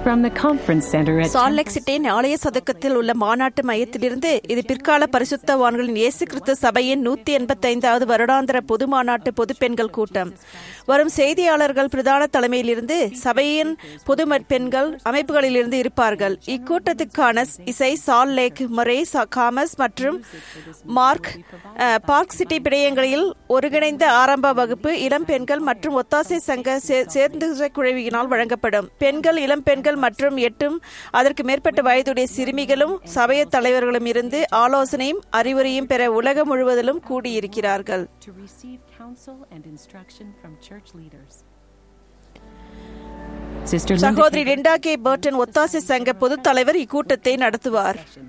From the conference center at Salt Lake சிட்டியின் ஆலய சதுக்கத்தில் உள்ள மாநாட்டு மையத்திலிருந்து இது பிற்கால பரிசுத்தவான்களின் இயேசு கிறிஸ்து சபையின் நூத்தி எண்பத்தைந்தாவது வருடாந்திர பொது மாநாட்டு பொது பெண்கள் கூட்டம் வரும் செய்தியாளர்கள் பிரதான தலைமையிலிருந்து சபையின் பொது ம- பெண்கள் அமைப்புகளிலிருந்து இருப்பார்கள் இக்கூட்டத்துக்கான இசை சால் லேக் மொரே சா- காமஸ் மற்றும் மார்க் அஹ், பார்க் சிட்டி பிணையங்களில் ஒருங்கிணைந்த ஆரம்ப வகுப்பு இளம் பெண்கள் மற்றும் ஒத்தாசை சங்க சே- சேர்ந்து குழுவினால் வழங்கப்படும் பெண்கள் இளம் பெண்கள் மற்றும் எட்டும் அதற்கு மேற்பட்ட வயதுடைய சிறுமிகளும் சபைய தலைவர்களும் இருந்து ஆலோசனையும் அறிவுரையும் பெற உலகம் முழுவதிலும் கூடியிருக்கிறார்கள் to receive counsel and instruction from church leaders. Sister Linda சகோதரி லிண்டா கே பர்டன் ஒத்தாசை சங்க பொதுத் தலைவர் இக்கூட்டத்தை நடத்துவார் session.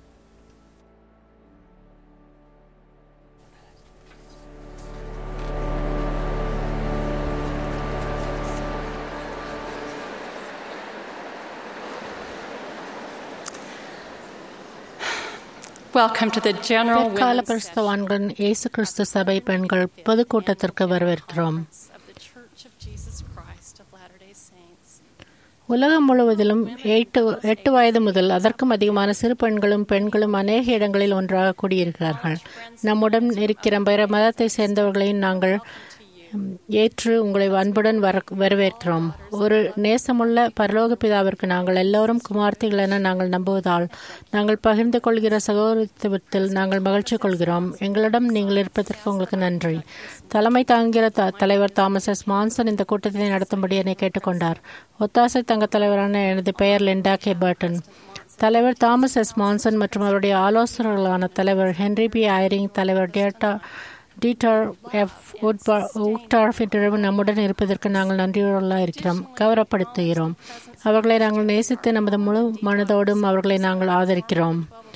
Welcome to the General பிற்கால Women's பரிசுத்தவான்களின் இயேசு கிறிஸ்து சபை பெண்கள் பொதுக்கூட்டத்திற்கு வரவேற்கிறோம் of the Church of Jesus Christ of Latter-day Saints. உலகம் முழுவதிலும் எட்டு எட்டு வயது முதல் அதற்கும் அதிகமான சிறு பெண்களும் பெண்களும் அநேக இடங்களில் ஒன்றாக கூடியிருக்கிறார்கள் நம்முடன் இருக்கிற பிற மதத்தை சேர்ந்தவர்களையும் நாங்கள் ம், ஏற்று உங்களை அன்புடன் வர வரவேற்கிறோம் ஒரு நேசமுள்ள பரலோக பிதாவிற்கு நாங்கள் எல்லோரும் குமார்த்திகள் என நாங்கள் நம்புவதால் நாங்கள் பகிர்ந்து கொள்கிற சகோதரத்துவத்தில் நாங்கள் மகிழ்ச்சி கொள்கிறோம் எங்களிடம் நீங்கள் இருப்பதற்கு உங்களுக்கு நன்றி தலைமை தாங்குகிற த- தலைவர் தாமஸ் எஸ் மான்சன் இந்த கூட்டத்தை நடத்தும்படி என்னை கேட்டுக்கொண்டார் ஒத்தாசை தங்க தலைவரான எனது பெயர் லிண்டா கே பர்டன் தலைவர் தாமஸ் எஸ் மான்சன் மற்றும் அவருடைய ஆலோசகர்களான தலைவர் ஹென்ரி பி ஐரிங் தலைவர் டேட்டா டீட்டர் எஃப் உட்டார்ஃப் என்றிரவு நம்முடன் இருப்பதற்கு நாங்கள் நன்றியுள்ளதாக இருக்கிறோம் கௌரவப்படுத்துகிறோம் அவர்களை நாங்கள் நேசித்து நமது முழு மனதோடும் அவர்களை நாங்கள் ஆதரிக்கிறோம்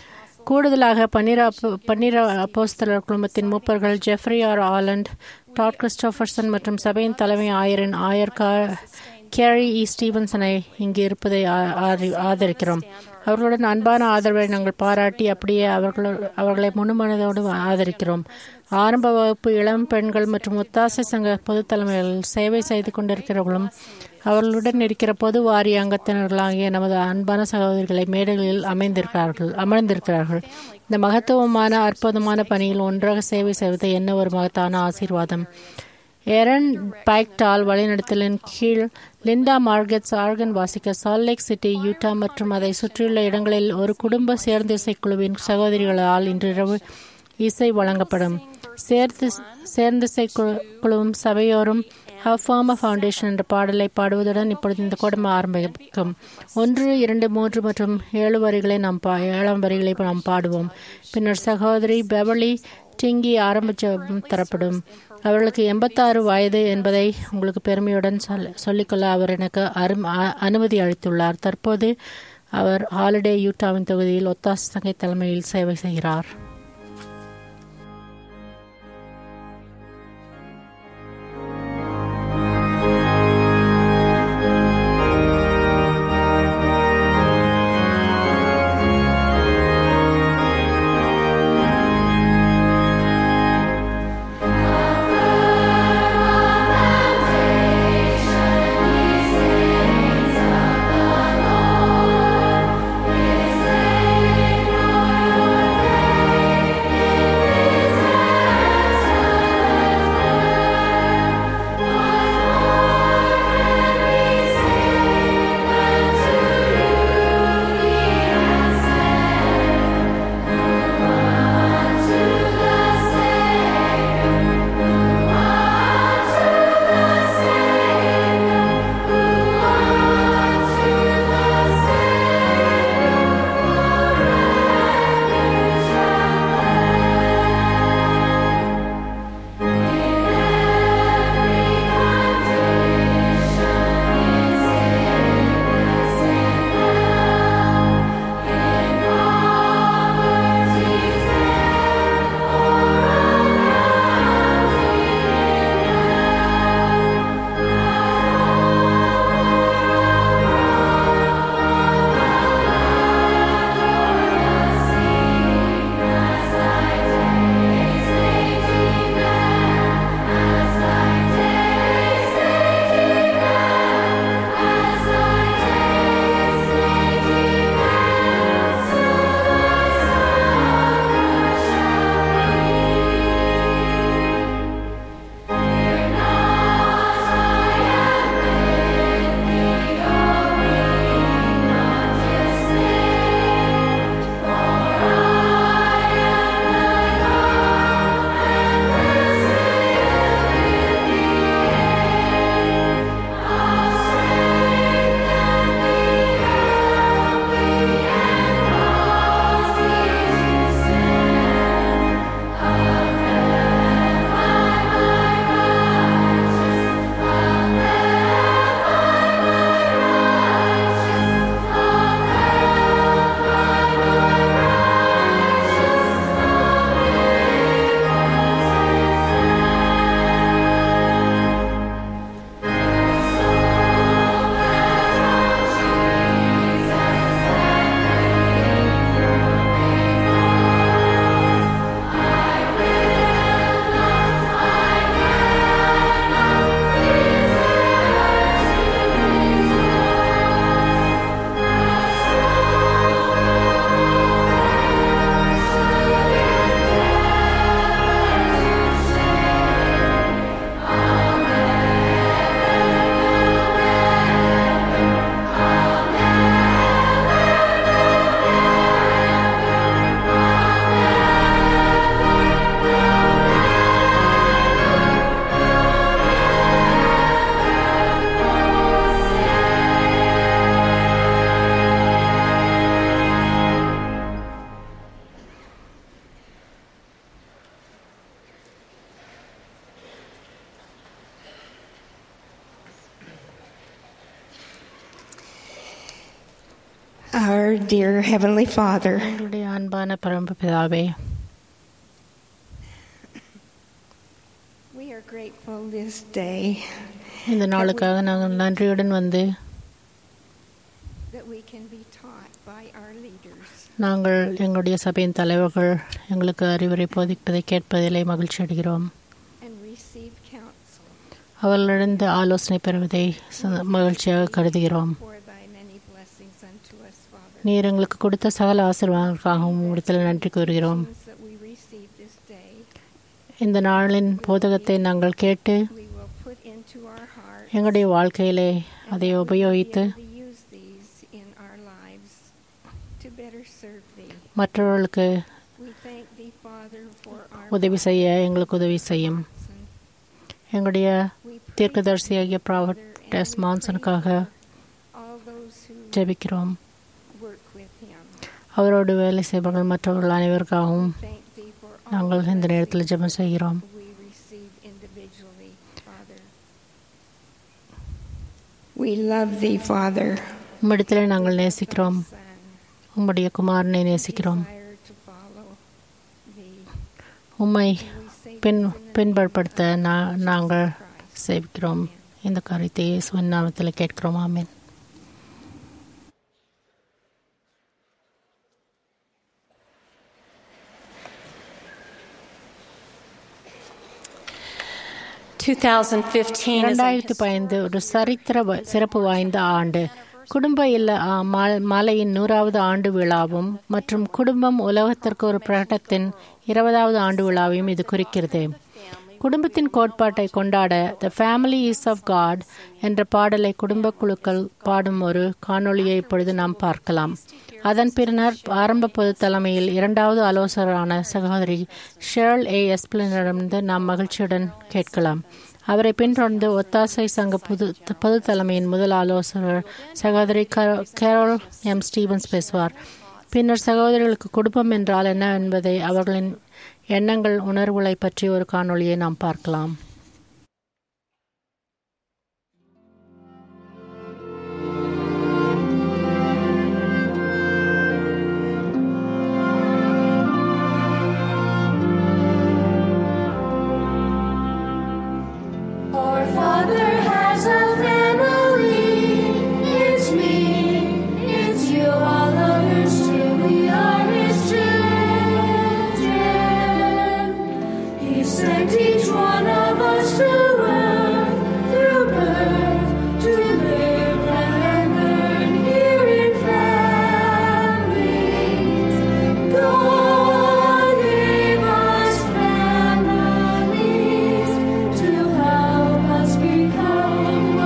கூடுதலாக பன்னிர அப்போ- பன்னிர அப்போஸ்தலர் குழுமத்தின் மூப்பர்கள் Jeffrey R Holland Todd Christofferson மற்றும் சபையின் தலைமை ஆயரின் ஆயர் கா கேரி இ ஸ்டீவன்சனை இங்கு இருப்பதை ஆ- ஆதி- ஆதரிக்கிறோம் அவர்களுடன் அன்பான ஆதரவை நாங்கள் பாராட்டி அப்படியே அவர்கள் அவர்களை முழுமனதோடு ஆதரிக்கிறோம் ஆரம்ப வகுப்பு இளம் பெண்கள் மற்றும் ஒத்தாசை சங்க பொது தலைமைகளில் சேவை செய்து கொண்டிருக்கிறவர்களும் அவர்களுடன் இருக்கிற பொது வாரிய அங்கத்தினர்களாகிய நமது அன்பான சகோதரிகளை மேடைகளில் அமைந்திருக்கிறார்கள் அமர்ந்திருக்கிறார்கள் இந்த மகத்துவமான அற்புதமான பணியில் ஒன்றாக சேவை செய்வது என்ன ஒரு மகத்தான ஆசீர்வாதம் எரன் பைக்டால் வழிநடத்தலின் கீழ் லிண்டா மார்கெட்ஸ் ஆர்கன் வாசிக்க சால்ட் லேக் சிட்டி யூட்டா மற்றும் அதை சுற்றியுள்ள இடங்களில் ஒரு குடும்ப சேர்ந்து இசைக்குழுவின் சகோதரிகளால் இன்றிரவு இசை வழங்கப்படும் சேர்ந்து சேர்ந்திசை குழு- குழுவும் சபையோரும் ஹஃபாமா ஃபவுண்டேஷன் என்ற பாடலை பாடுவதுடன் இப்பொழுது இந்த கூட்டம் ஆரம்பிக்கும் ஒன்று இரண்டு மூன்று மற்றும் ஏழு வரிகளை நாம் பா ஏழாம் வரிகளை நாம் பாடுவோம் பின்னர் சகோதரி பெவலி டிங்கி ஆரம்பிச்ச தரப்படும் அவர்களுக்கு எண்பத்தாறு வயது என்பதை உங்களுக்கு பெருமையுடன் சொல் சொல்லிக்கொள்ள அவர் எனக்கு அரும் அ- அனுமதி அளித்துள்ளார் தற்போது அவர் ஹாலிடே யூட்டாவின் தொகுதியில் ஒத்தாச சங்கை தலைமையில் சேவை செய்கிறார் Savior, Our dear Heavenly Father, எங்களுடைய அன்பான பரம்பு பிதாவே we are grateful this day இந்த நாளுக்காக நாங்கள் நன்றியுடன் வந்து that we can be taught by our leaders. நாங்கள் எங்களுடைய சபையின் தலைவர்கள் எங்களுக்கு அறிவுரை போதிப்பதை கேட்பதிலே மகிழ்ச்சி அடைகிறோம் and receive counsel அவர்களிடந்து ஆலோசனை பெறுவதை ச- மகிழ்ச்சியாக கருதுகிறோம் for thy many blessings unto us, Father. நீர் எங்களுக்கு கொடுத்த சகல ஆசீர்வாதங்களுக்காகவும் இடத்தில் நன்றி கூறுகிறோம் Things that we receive this day, இந்த நாளின் போதகத்தை நாங்கள் கேட்டு we will put into our heart எங்களுடைய வாழ்க்கையிலே அதை உபயோகித்து to use these in our lives to better serve thee. மற்றவர்களுக்கு We thank thee, Father, for our உதவி செய்ய எங்களுக்கு உதவி செய்யும் Watson. எங்களுடைய We pray தீர்க்கதரிசியாகிய ப்ராவட் Father, and டெஸ் we மான்சனுக்காக pray for all those who ஜெபிக்கிறோம் work with him. அவரோடு வேலை செய்பவர்கள் மற்றவர்கள் அனைவருக்காகவும் Thank thee for all நாங்கள் the இந்த நேரத்தில் blessings ஜெபம் செய்கிறோம் we receive individually, Father. We love thee, Father. உம்மிடத்திலே நாங்கள் நேசிக்கிறோம் Son, உம்முடைய குமாரனை நேசிக்கிறோம் desire to follow thee. உம்மை We say bin this in the பின்படுத்த நா- நாங்கள் Christ. சேவிக்கிறோம் இந்த காரியத்தை இயேசுவின் நாமத்தில் கேட்கிறோம் ஆமென் இரண்டாயிரத்தி பதினைந்து ஒரு சரித்திர வ- சிறப்பு வாய்ந்த ஆண்டு குடும்ப இல்ல ஆ, மா- மாலையின் நூறாவது ஆண்டு விழாவும் மற்றும் குடும்பம் உலகத்திற்கு ஒரு பிரகடனத்தின் இருபதாவது ஆண்டு விழாவையும் இது குறிக்கிறது குடும்பத்தின் கோட்பாட்டை கொண்டாட the family is of God என்ற பாடலை குடும்ப குழுக்கள் பாடும் ஒரு காணொளியை இப்பொழுது நாம் பார்க்கலாம் அதன் பின்னர் ஆரம்ப பொது தலைமையில் இரண்டாவது ஆலோசகரான சகோதரி ஷேர்ல் ஏ எஸ்பிளினிடமிருந்து நாம் மகிழ்ச்சியுடன் கேட்கலாம் அவரை பின்தொடர்ந்து ஒத்தாசை சங்க புது பொது தலைமையின் முதல் ஆலோசகர் சகோதரி கரோ- கேரோல் எம் ஸ்டீவன்ஸ் பேசுவார் பின்னர் சகோதரிகளுக்கு குடும்பம் என்றால் என்ன என்பதை அவர்களின் எண்ணங்கள் உணர்வுகளை பற்றி ஒரு காணொளியை நாம் பார்க்கலாம் Our Father has a family. It's me, it's you, all others too. We are His children. He sent each one of us to earth through birth to live and learn here in families. God gave us families to help us become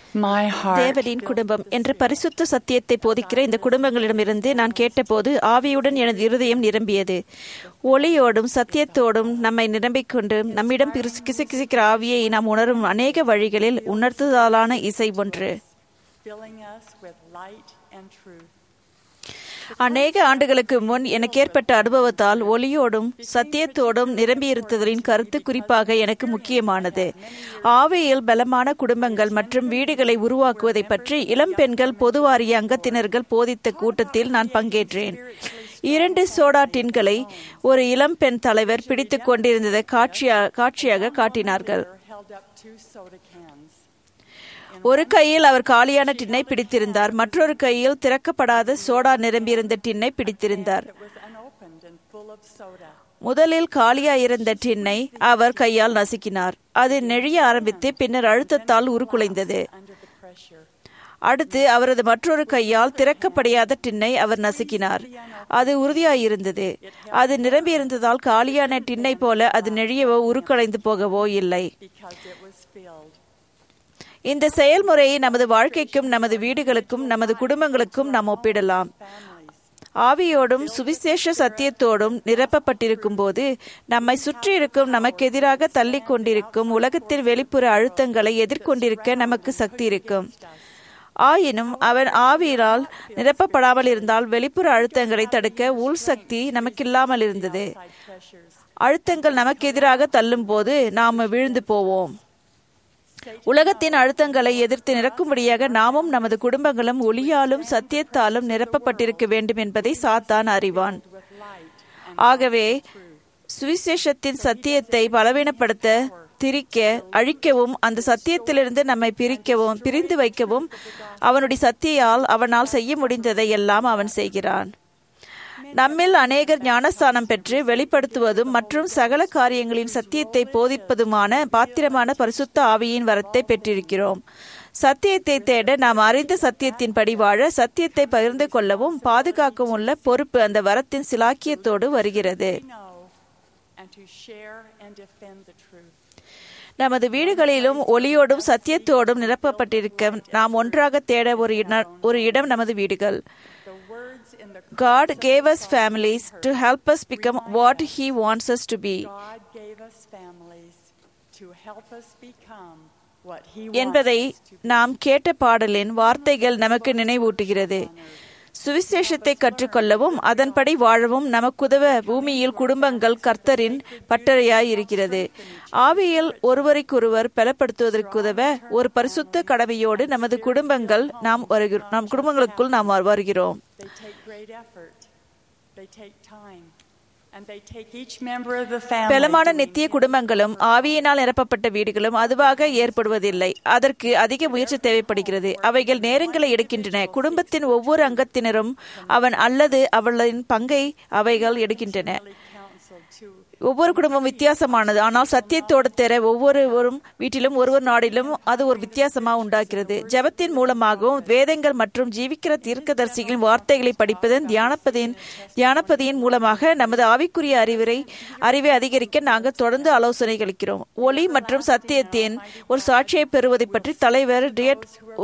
My heart தேவனின் குடும்பம் என்ற பரிசுத்த சத்தியத்தை போதிக்கிற இந்த குடும்பங்களிடமிருந்து நான் கேட்டபோது ஆவியுடன் எனது இருதயம் நிரம்பியது ஒளியோடும் சத்தியத்தோடும் நம்மை நிரம்பிக் கொண்டு நம்மிடம் பிரிசு- கிசுகிசுக்கிற ஆவியை நாம் உணரும் அநேக வழிகளில் உணர்த்துதலான இசை ஒன்று filling us with light and truth. அநேக ஆண்டுகளுக்கு முன் எனக்கு ஏற்பட்ட அனுபவத்தால் ஒளியோடும் சத்தியத்தோடும் நிரம்பியிருத்தலின் கருத்து குறிப்பாக எனக்கு முக்கியமானது ஆவியில் பலமான குடும்பங்கள் மற்றும் வீடுகளை உருவாக்குவதை பற்றி இளம் பெண்கள் பொதுவாரிய அங்கத்தினர்கள் போதித்த கூட்டத்தில் நான் பங்கேற்றேன் இரண்டு சோடா டின்களை ஒரு இளம் பெண் தலைவர் பிடித்துக் கொண்டிருந்ததை காட்சியா காட்சியாக காட்டினார்கள் Held up two soda cans. ஒரு கையில் அவர் காலியான டின்னை பிடித்திருந்தார் மற்றொரு கையில் திறக்கப்படாத சோடா நிரம்பியிருந்த டின்னை பிடித்திருந்தார் It was unopened and full of soda. முதலில் காலியாயிருந்த டின்னை அவர் கையால் நசுக்கினார் அது நெழிய ஆரம்பித்து பின்னர் அழுத்தத்தால் உருக்குலைந்தது Under the pressure, அடுத்து அவரது மற்றொரு கையால் திறக்கப்படியாத டின்னை அவர் நசுக்கினார் அது உறுதியாயிருந்தது அது நிரம்பியிருந்ததால் காலியான டின்னை போல அது நெழியவோ உருக்குலைந்து போகவோ இல்லை because it was filled. இந்த செயல்முறையை நமது வாழ்க்கைக்கும் நமது வீடுகளுக்கும் நமது குடும்பங்களுக்கும் நாம் ஒப்பிடலாம் ஆவியோடும் சுவிசேஷ சத்தியத்தோடும் நிரப்பப்பட்டிருக்கும் போது நம்மை சுற்றி இருக்கும் நமக்கு எதிராக தள்ளிக் கொண்டிருக்கும் உலகத்தில் வெளிப்புற அழுத்தங்களை எதிர்கொண்டிருக்க நமக்கு சக்தி இருக்கும் ஆயினும் அவன் ஆவியினால் நிரப்பப்படாமல் இருந்தால் வெளிப்புற அழுத்தங்களை தடுக்க உள் சக்தி நமக்கில்லாமல் இருந்தது அழுத்தங்கள் நமக்கு எதிராக தள்ளும் போது நாம் விழுந்து போவோம் உலகத்தின் அழுத்தங்களை எதிர்த்து நிரக்கும்படியாக நாமும் நமது குடும்பங்களும் ஒளியாலும் சத்தியத்தாலும் நிரப்பப்பட்டிருக்க வேண்டும் என்பதை சாத்தான் அறிவான் ஆகவே சுவிசேஷத்தின் சத்தியத்தை பலவீனப்படுத்த திரிக்க அழிக்கவும் அந்த சத்தியத்திலிருந்து நம்மை பிரிக்கவும் பிரிந்து வைக்கவும் அவனுடைய சத்தியால் அவனால் செய்ய முடிந்ததை எல்லாம் அவன் செய்கிறான் நம்மில் அநேகர் ஞானஸ்தானம் பெற்று வெளிப்படுத்துவதும் மற்றும் சகல காரியங்களின் சத்தியத்தை போதிப்பதுமான பாத்திரமான பரிசுத்த ஆவியின் வரத்தை பெற்றிருக்கிறோம் சத்தியத்தை தேட நாம் அறிந்த சத்தியத்தின்படி வாழ சத்தியத்தை பகிர்ந்து கொள்ளவும் பாதுகாக்கவும் உள்ள பொறுப்பு அந்த வரத்தின் சிலாக்கியத்தோடு வருகிறது Know and to share and defend the truth. நமது வீடுகளிலும் ஒளியோடும் சத்தியத்தோடும் நிரப்பப்பட்டிருக்க நாம் ஒன்றாக தேட ஒரு இட- ஒரு இடம் நமது வீடுகள் The words in the God gave us families to help us become what He wants us to be. God gave us families to help us become what He என்பதை wants us to be. நாம் கேட்ட பாடலின் வார்த்தைகள் நமக்கு நினைவூட்டுகிறது சுவிசேஷத்தை கற்றுக்கொள்ளவும் அதன்படி வாழவும் நமக்குதவ பூமியில் குடும்பங்கள் கர்த்தரின் பட்டறையாய் இருக்கிறது ஆவியில் ஒருவருக்கொருவர் பலப்படுத்துவதற்குதவ ஒரு பரிசுத்த கடமையோடு நமது குடும்பங்கள் நாம் வருகிறோம் நம் குடும்பங்களுக்குள் நாம் வருகிறோம் They take great effort. They take time. And they take each member of the family. பெலமான doing நித்திய குடும்பங்களும் ஆவியினால் நிரப்பப்பட்ட வீடுகளும் அதுவாக ஏற்படுவதில்லை அதற்கு அதிக முயற்சி தேவைப்படுகிறது அவைகள் நேரங்களை எடுக்கின்றன குடும்பத்தின் ஒவ்வொரு அங்கத்தினரும் அவன் அல்லது அவளின் பங்கை அவைகள் எடுக்கின்றன counsel to ஒவ்வொரு குடும்பம் வித்தியாசமானது ஆனால் சத்தியத்தோடு தெர ஒவ்வொருவரும் வீட்டிலும் ஒருவர் நாடிலும் அது ஒரு வித்தியாசமா உண்டாகிறது ஜெபத்தின் மூலமாகவும் வேதங்கள் மற்றும் ஜீவிக்கிற தீர்க்கதரிசிகளின் வார்த்தைகளை படிப்பதன் தியானப்பதின் தியானப்பதியின் மூலமாக நமது ஆவிக்குரிய அறிவுரை அறிவை அதிகரிக்க நாங்கள் தொடர்ந்து ஆலோசனை அளிக்கிறோம் ஒளி மற்றும் சத்தியத்தின் ஒரு சாட்சியை பெறுவதை பற்றி தலைவர் டியட்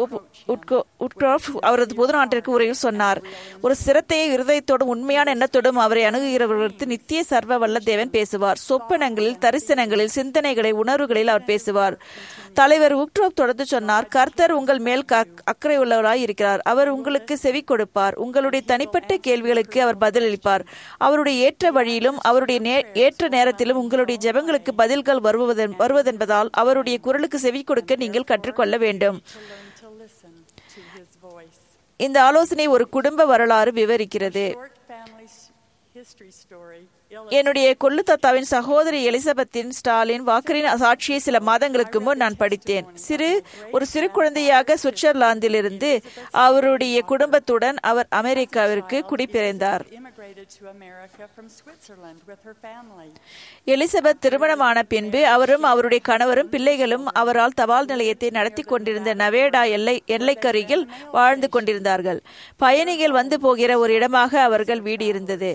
உட்க்ராஃப் அவரது பொது நாட்டிற்கு உரையில் சொன்னார் ஒரு சிரத்தையை இருதயத்தோடும் உண்மையான எண்ணத்தோடும் அவரை அணுகுகிறவர்களுக்கு நித்திய சர்வ வல்ல தேவன் பேசுவார் சொப்பனங்களில் தரிசனங்களில் சிந்தனைகளை உணர்வுகளில் அவர் பேசுவார் தலைவர் உக்ட்ரோப் தொடர்ந்து சொன்னார் கர்த்தர் உங்கள் மேல் க- அக்கறை உள்ளவராய் இருக்கிறார் அவர் உங்களுக்கு செவி கொடுப்பார் உங்களுடைய தனிப்பட்ட கேள்விகளுக்கு அவர் பதிலளிப்பார் அவருடைய ஏற்ற வழியிலும் அவருடைய நே- ஏற்ற நேரத்திலும் உங்களுடைய ஜெபங்களுக்கு பதில்கள் வருவதன் வருவதென்பதால் அவருடைய குரலுக்கு செவி கொடுக்க நீங்கள் கற்றுக்கொள்ள வேண்டும் learn to listen to His voice. இந்த ஆலோசனை ஒரு குடும்ப வரலாறு விவரிக்கிறது Short family s- history story என்னுடைய கொள்ளு தாத்தாவின் சகோதரி எலிசபெத்தின் ஸ்டாலின் வாக்கரின் சாட்சியை சில மாதங்களுக்கு முன் நான் படித்தேன் சிறு ஒரு சிறு குழந்தையாக சுவிட்சர்லாந்திலிருந்து அவருடைய குடும்பத்துடன் அவர் அமெரிக்காவிற்கு குடிபெயர்ந்தார் immigrated to America from Switzerland with her family. Elizabeth திருமணமான பின்பு அவரும் அவருடைய கணவரும் பிள்ளைகளும் அவரால் தபால் நிலையத்தை நடத்தி கொண்டிருந்த நவேடா எல்லை எல்லைக்கருகில் வாழ்ந்து கொண்டிருந்தார்கள் பயணிகள் வந்து போகிற ஒரு இடமாக அவர்கள் வீடு இருந்தது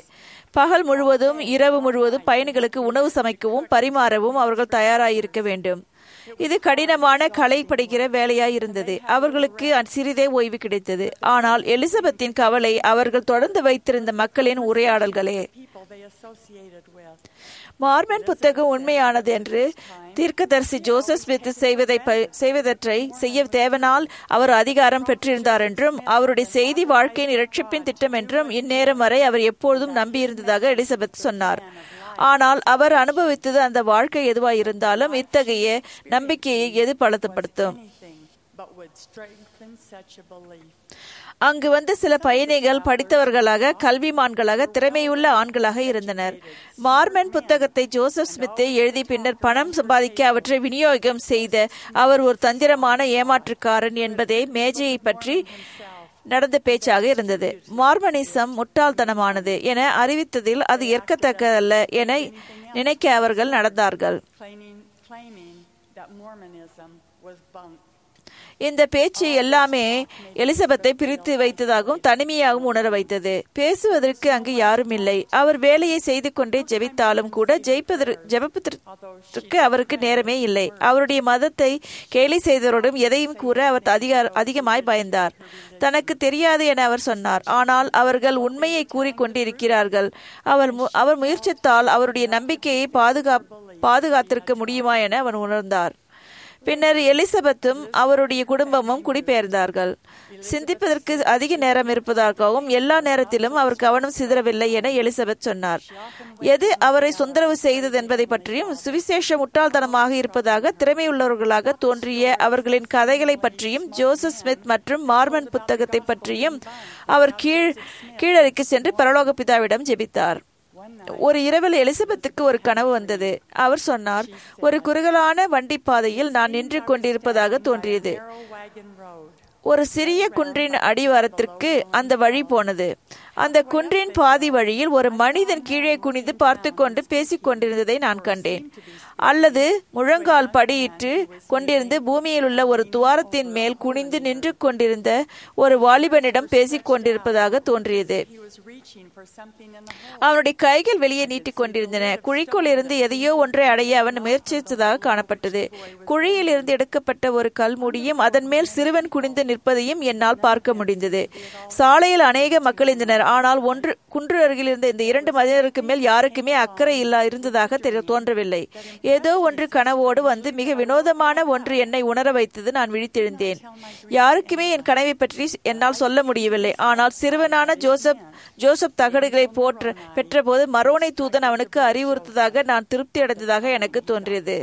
பகல் முழுவதும் இரவு முழுவதும் பயணிகளுக்கு உணவு சமைக்கவும் பரிமாறவும் அவர்கள் தயாராயிருக்க வேண்டும் இது கடினமான களை படிக்கிற வேலையாய் இருந்தது அவர்களுக்கு சிறிதே ஓய்வு கிடைத்தது ஆனால் எலிசபெத்தின் கவலை அவர்கள் தொடர்ந்து வைத்திருந்த மக்களின் உரையாடல்களே people they associated with. Mormon புத்தகம் உண்மையானது என்று தீர்க்கதரிசி ஜோசப் ஸ்மித் செய்வதை ப- செய்வதற்றை செய்ய தேவனால் அவர் அதிகாரம் பெற்றிருந்தார் என்றும் அவருடைய செய்தி வாழ்க்கையின் இரட்சிப்பின் திட்டம் என்றும் இந்நேரம் வரை அவர் எப்பொழுதும் நம்பியிருந்ததாக எலிசபெத் சொன்னார் ஆனால் அவர் அனுபவித்தது அந்த வாழ்க்கை எதுவாய் இருந்தாலும் இத்தகைய நம்பிக்கையை எது பலப்படுத்தும் Anything but would strengthen such a belief. அங்கு வந்த சில பயணிகள் படித்தவர்களாக கல்விமான்களாக திறமையுள்ள ஆண்களாக இருந்தனர் மார்மன் புத்தகத்தை ஜோசப் ஸ்மித்தை எழுதி பின்னர் பணம் சம்பாதிக்க அவற்றை விநியோகம் செய்த அவர் ஒரு தந்திரமான ஏமாற்றுக்காரன் என்பதே மேஜையை பற்றி நடந்த பேச்சாக இருந்தது மார்மனிசம் முட்டாள்தனமானது என அறிவித்ததில் அது ஏற்கத்தக்கதல்ல என நினைக்க அவர்கள் நடந்தார்கள் claiming, claiming that Mormonism was bunk. இந்த பேச்சு எல்லாமே எலிசபெத்தை பிரித்து வைத்ததாகவும் தனிமையாகவும் உணர வைத்தது பேசுவதற்கு அங்கு யாரும் இல்லை அவர் வேலையை செய்து கொண்டே ஜெபித்தாலும் கூட ஜெயிப்பதற்கு ஜெபப்பதற்கு அவருக்கு நேரமே இல்லை அவருடைய மதத்தை கேலி செய்தவரோடும் எதையும் கூற அவர் அதிக அதிகமாய் பயந்தார் தனக்கு தெரியாது என அவர் சொன்னார் ஆனால் அவர்கள் உண்மையை கூறிக்கொண்டிருக்கிறார்கள் அவர் மு- அவர் முயற்சித்தால் அவருடைய நம்பிக்கையை பாதுகா பாதுகாத்திருக்க முடியுமா என அவர் உணர்ந்தார் பின்னர் எலிசபெத்தும் அவருடைய குடும்பமும் குடிபெயர்ந்தார்கள் சிந்திப்பதற்கு அதிக நேரம் இருப்பதாகவும் எல்லா நேரத்திலும் அவர் கவனம் சிதறவில்லை என எலிசபெத் சொன்னார் எது அவரை தொந்தரவு செய்தது என்பதை பற்றியும் சுவிசேஷ முட்டாள்தனமாக இருப்பதாக திறமையுள்ளவர்களாக தோன்றிய அவர்களின் கதைகளை பற்றியும் ஜோசப் ஸ்மித் மற்றும் மார்மன் புத்தகத்தை பற்றியும் அவர் கீழ் கீழறைக்கு சென்று பரலோக பிதாவிடம் ஜெபித்தார் ஒரு இரவில் எலிசபெத்துக்கு ஒரு கனவு வந்தது அவர் சொன்னார் ஒரு குறுகலான வண்டிப்பாதையில் நான் நின்று கொண்டிருப்பதாக தோன்றியது Narrow wagon road. ஒரு சிறிய குன்றின் அடிவாரத்திற்கு அந்த வழி போனது அந்த குன்றின் பாதி வழியில் ஒரு மனிதன் கீழே குனிந்து பார்த்து கொண்டு பேசிக் கொண்டிருந்ததை நான் கண்டேன் அல்லது முழங்கால் படியிட்டு கொண்டிருந்து பூமியில் உள்ள ஒரு துவாரத்தின் மேல் குனிந்து நின்று கொண்டிருந்த ஒரு வாலிபனிடம் பேசிக் கொண்டிருப்பதாக தோன்றியது He was reaching for something in the hole. அவனுடைய கைகள் வெளியே நீட்டிக் கொண்டிருந்தன குழிக்குள் இருந்து எதையோ ஒன்றை அடைய அவன் முயற்சித்ததாக காணப்பட்டது குழியில் இருந்து எடுக்கப்பட்ட ஒரு கல்முடியும் அதன் மேல் சிறுவன் குனிந்து நிற்பதையும் என்னால் பார்க்க முடிந்தது சாலையில் அநேக மக்கள் இருந்தனர் ஆனால் ஒன்று குன்று அருகில் இருந்த இந்த இரண்டு மனிதருக்கு மேல் யாருக்குமே அக்கறை இல்லா இருந்ததாக தெரி- தோன்றவில்லை ஏதோ ஒன்று கனவோடு வந்து மிக வினோதமான ஒன்று என்னை உணர வைத்தது நான் விழித்தெழுந்தேன் யாருக்குமே என் கனவை பற்றி என்னால் சொல்ல முடியவில்லை ஆனால் சிறுவனான ஜோசப் ஜோசப் தகடுகளை போற்ற பெற்றபோது மரோனை தூதன் அவனுக்கு அறிவுறுத்ததாக நான் திருப்தி அடைந்ததாக எனக்கு தோன்றியது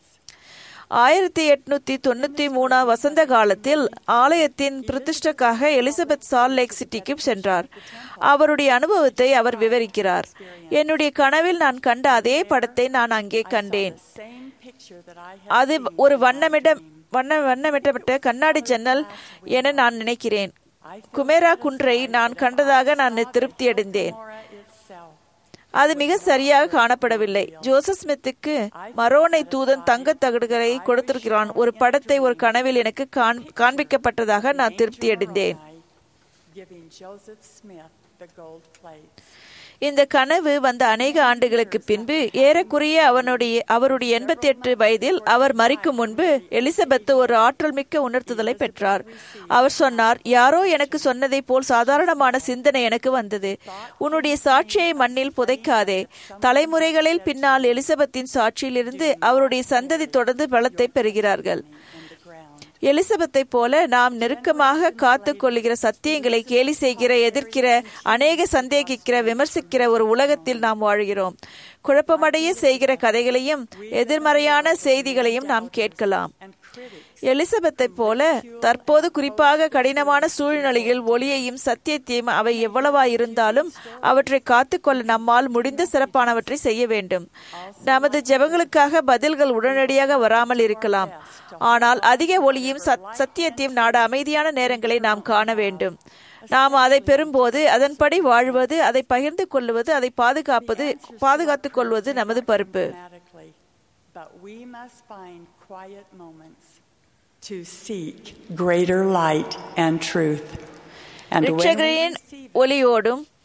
ஆயிரத்தி எட்நூத்தி தொண்ணூத்தி மூணாம் வசந்த காலத்தில் ஆலயத்தின் பிரதிஷ்டைக்காக எலிசபெத் சால் லேக் சிட்டிக்கு சென்றார் அவருடைய அனுபவத்தை அவர் விவரிக்கிறார் என்னுடைய கனவில் நான் கண்ட அதே படத்தை நான் அங்கே கண்டேன் Same picture that I had அது ஒரு வண்ணமிட வண்ண வண்ணமிட்டப்பட்ட கண்ணாடி ஜன்னல் என நான் நினைக்கிறேன் குமேரா குன்றை நான் கண்டதாக நான் திருப்தி அடைந்தேன் Mora itself. அது மிக சரியாக காணப்படவில்லை ஜோசப் ஸ்மித்துக்கு மரோனை தூதன் தங்கத் தகடுகளை கொடுத்திருக்கிறான் ஒரு படத்தை ஒரு கனவில் எனக்கு காண்- காண்பிக்கப்பட்டதாக நான் திருப்தி அடைந்தேன் Giving Joseph Smith the gold plates. இந்த கனவு வந்த அநேக ஆண்டுகளுக்கு பின்பு ஏறக்குறைய அவனுடைய அவருடைய எண்பத்தி எட்டு வயதில் அவர் மறிக்கும் முன்பு எலிசபெத் ஒரு ஆற்றல் மிக்க உணர்த்துதலை பெற்றார் அவர் சொன்னார் யாரோ எனக்கு சொன்னதை போல் சாதாரணமான சிந்தனை எனக்கு வந்தது உன்னுடைய சாட்சியை மண்ணில் புதைக்காதே தலைமுறைகளில் பின்னால் எலிசபெத்தின் சாட்சியிலிருந்து அவருடைய சந்ததி தொடர்ந்து பலத்தை பெறுகிறார்கள் எலிசபெத்தை போல நாம் நெருக்கமாக காத்து கொள்ளுகிற சத்தியங்களை கேலி செய்கிற எதிர்க்கிற அநேக சந்தேகிக்கிற விமர்சிக்கிற ஒரு உலகத்தில் நாம் வாழ்கிறோம் குழப்பமடைய செய்கிற கதைகளையும் எதிர்மறையான செய்திகளையும் நாம் கேட்கலாம் எலிசபெத்தை போல தற்போது குறிப்பாக கடினமான சூழ்நிலையில் ஒளியையும் சத்தியத்தையும் அவை எவ்வளவா இருந்தாலும் அவற்றை காத்துக்கொள்ள நம்மால் முடிந்த சிறப்பானவற்றை செய்ய வேண்டும் நமது ஜெபங்களுக்காக பதில்கள் உடனடியாக வராமல் இருக்கலாம் ஆனால் அதிக ஒளியும் சத்- சத்தியத்தையும் நாட அமைதியான நேரங்களை நாம் காண வேண்டும் நாம் அதை பெறும்போது அதன்படி வாழ்வது அதை பகிர்ந்து கொள்வது அதை பாதுகாப்பது பாதுகாத்துக் கொள்வது நமது பொறுப்பு Dramatically. But we must find quiet moments to seek greater light and truth. And when we ரிட்சகரின் receive it, ஒளியோடும்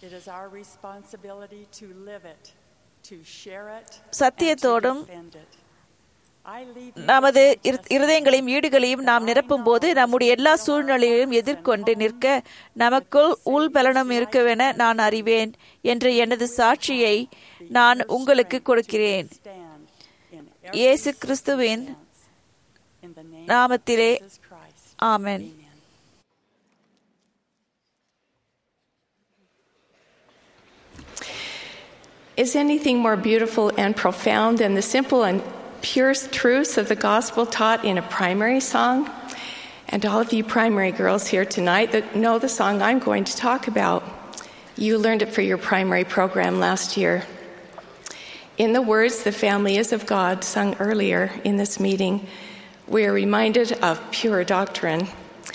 It is our responsibility to live it, to share it, சத்தியத்தோடும் and to defend it. I leave you நமது with இரு- just இருதயங்களையும் வீடுகளையும் நாம் நிரப்பும் போது நம்முடைய எல்லா சூழ்நிலைகளையும் எதிர்கொண்டு நிற்க நமக்குள் உள்பலனம் இருக்கவென நான் அறிவேன் என்ற எனது சாட்சியை நான் உங்களுக்கு கொடுக்கிறேன் stand in every இயேசு கிறிஸ்துவின் in the name நாமத்திலே of Jesus Christ. Amen Amen. Is anything more beautiful and profound than the simple and pure truths of the gospel taught in a primary song? And all of you primary girls here tonight that know the song I'm going to talk about, you learned it for your primary program last year. In the words, The Family is of God, sung earlier in this meeting, we are reminded of pure doctrine.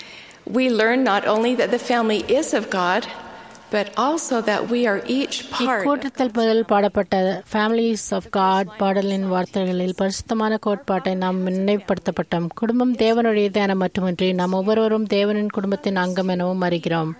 We learn not only that the family is of God, but also that we are each part. இக்கூட்டத்தில் முதல் பாடப்பட்ட families of God பாடலின் வார்த்தைகளில் பரிசுத்தமான கோட்பாட்டை நாம் நினைவுபடுத்தப்பட்டோம் குடும்பம் தேவனுடையது என மட்டுமின்றி நாம் ஒவ்வொருவரும் தேவனின் குடும்பத்தின் அங்கம் எனவும் அறிகிறோம்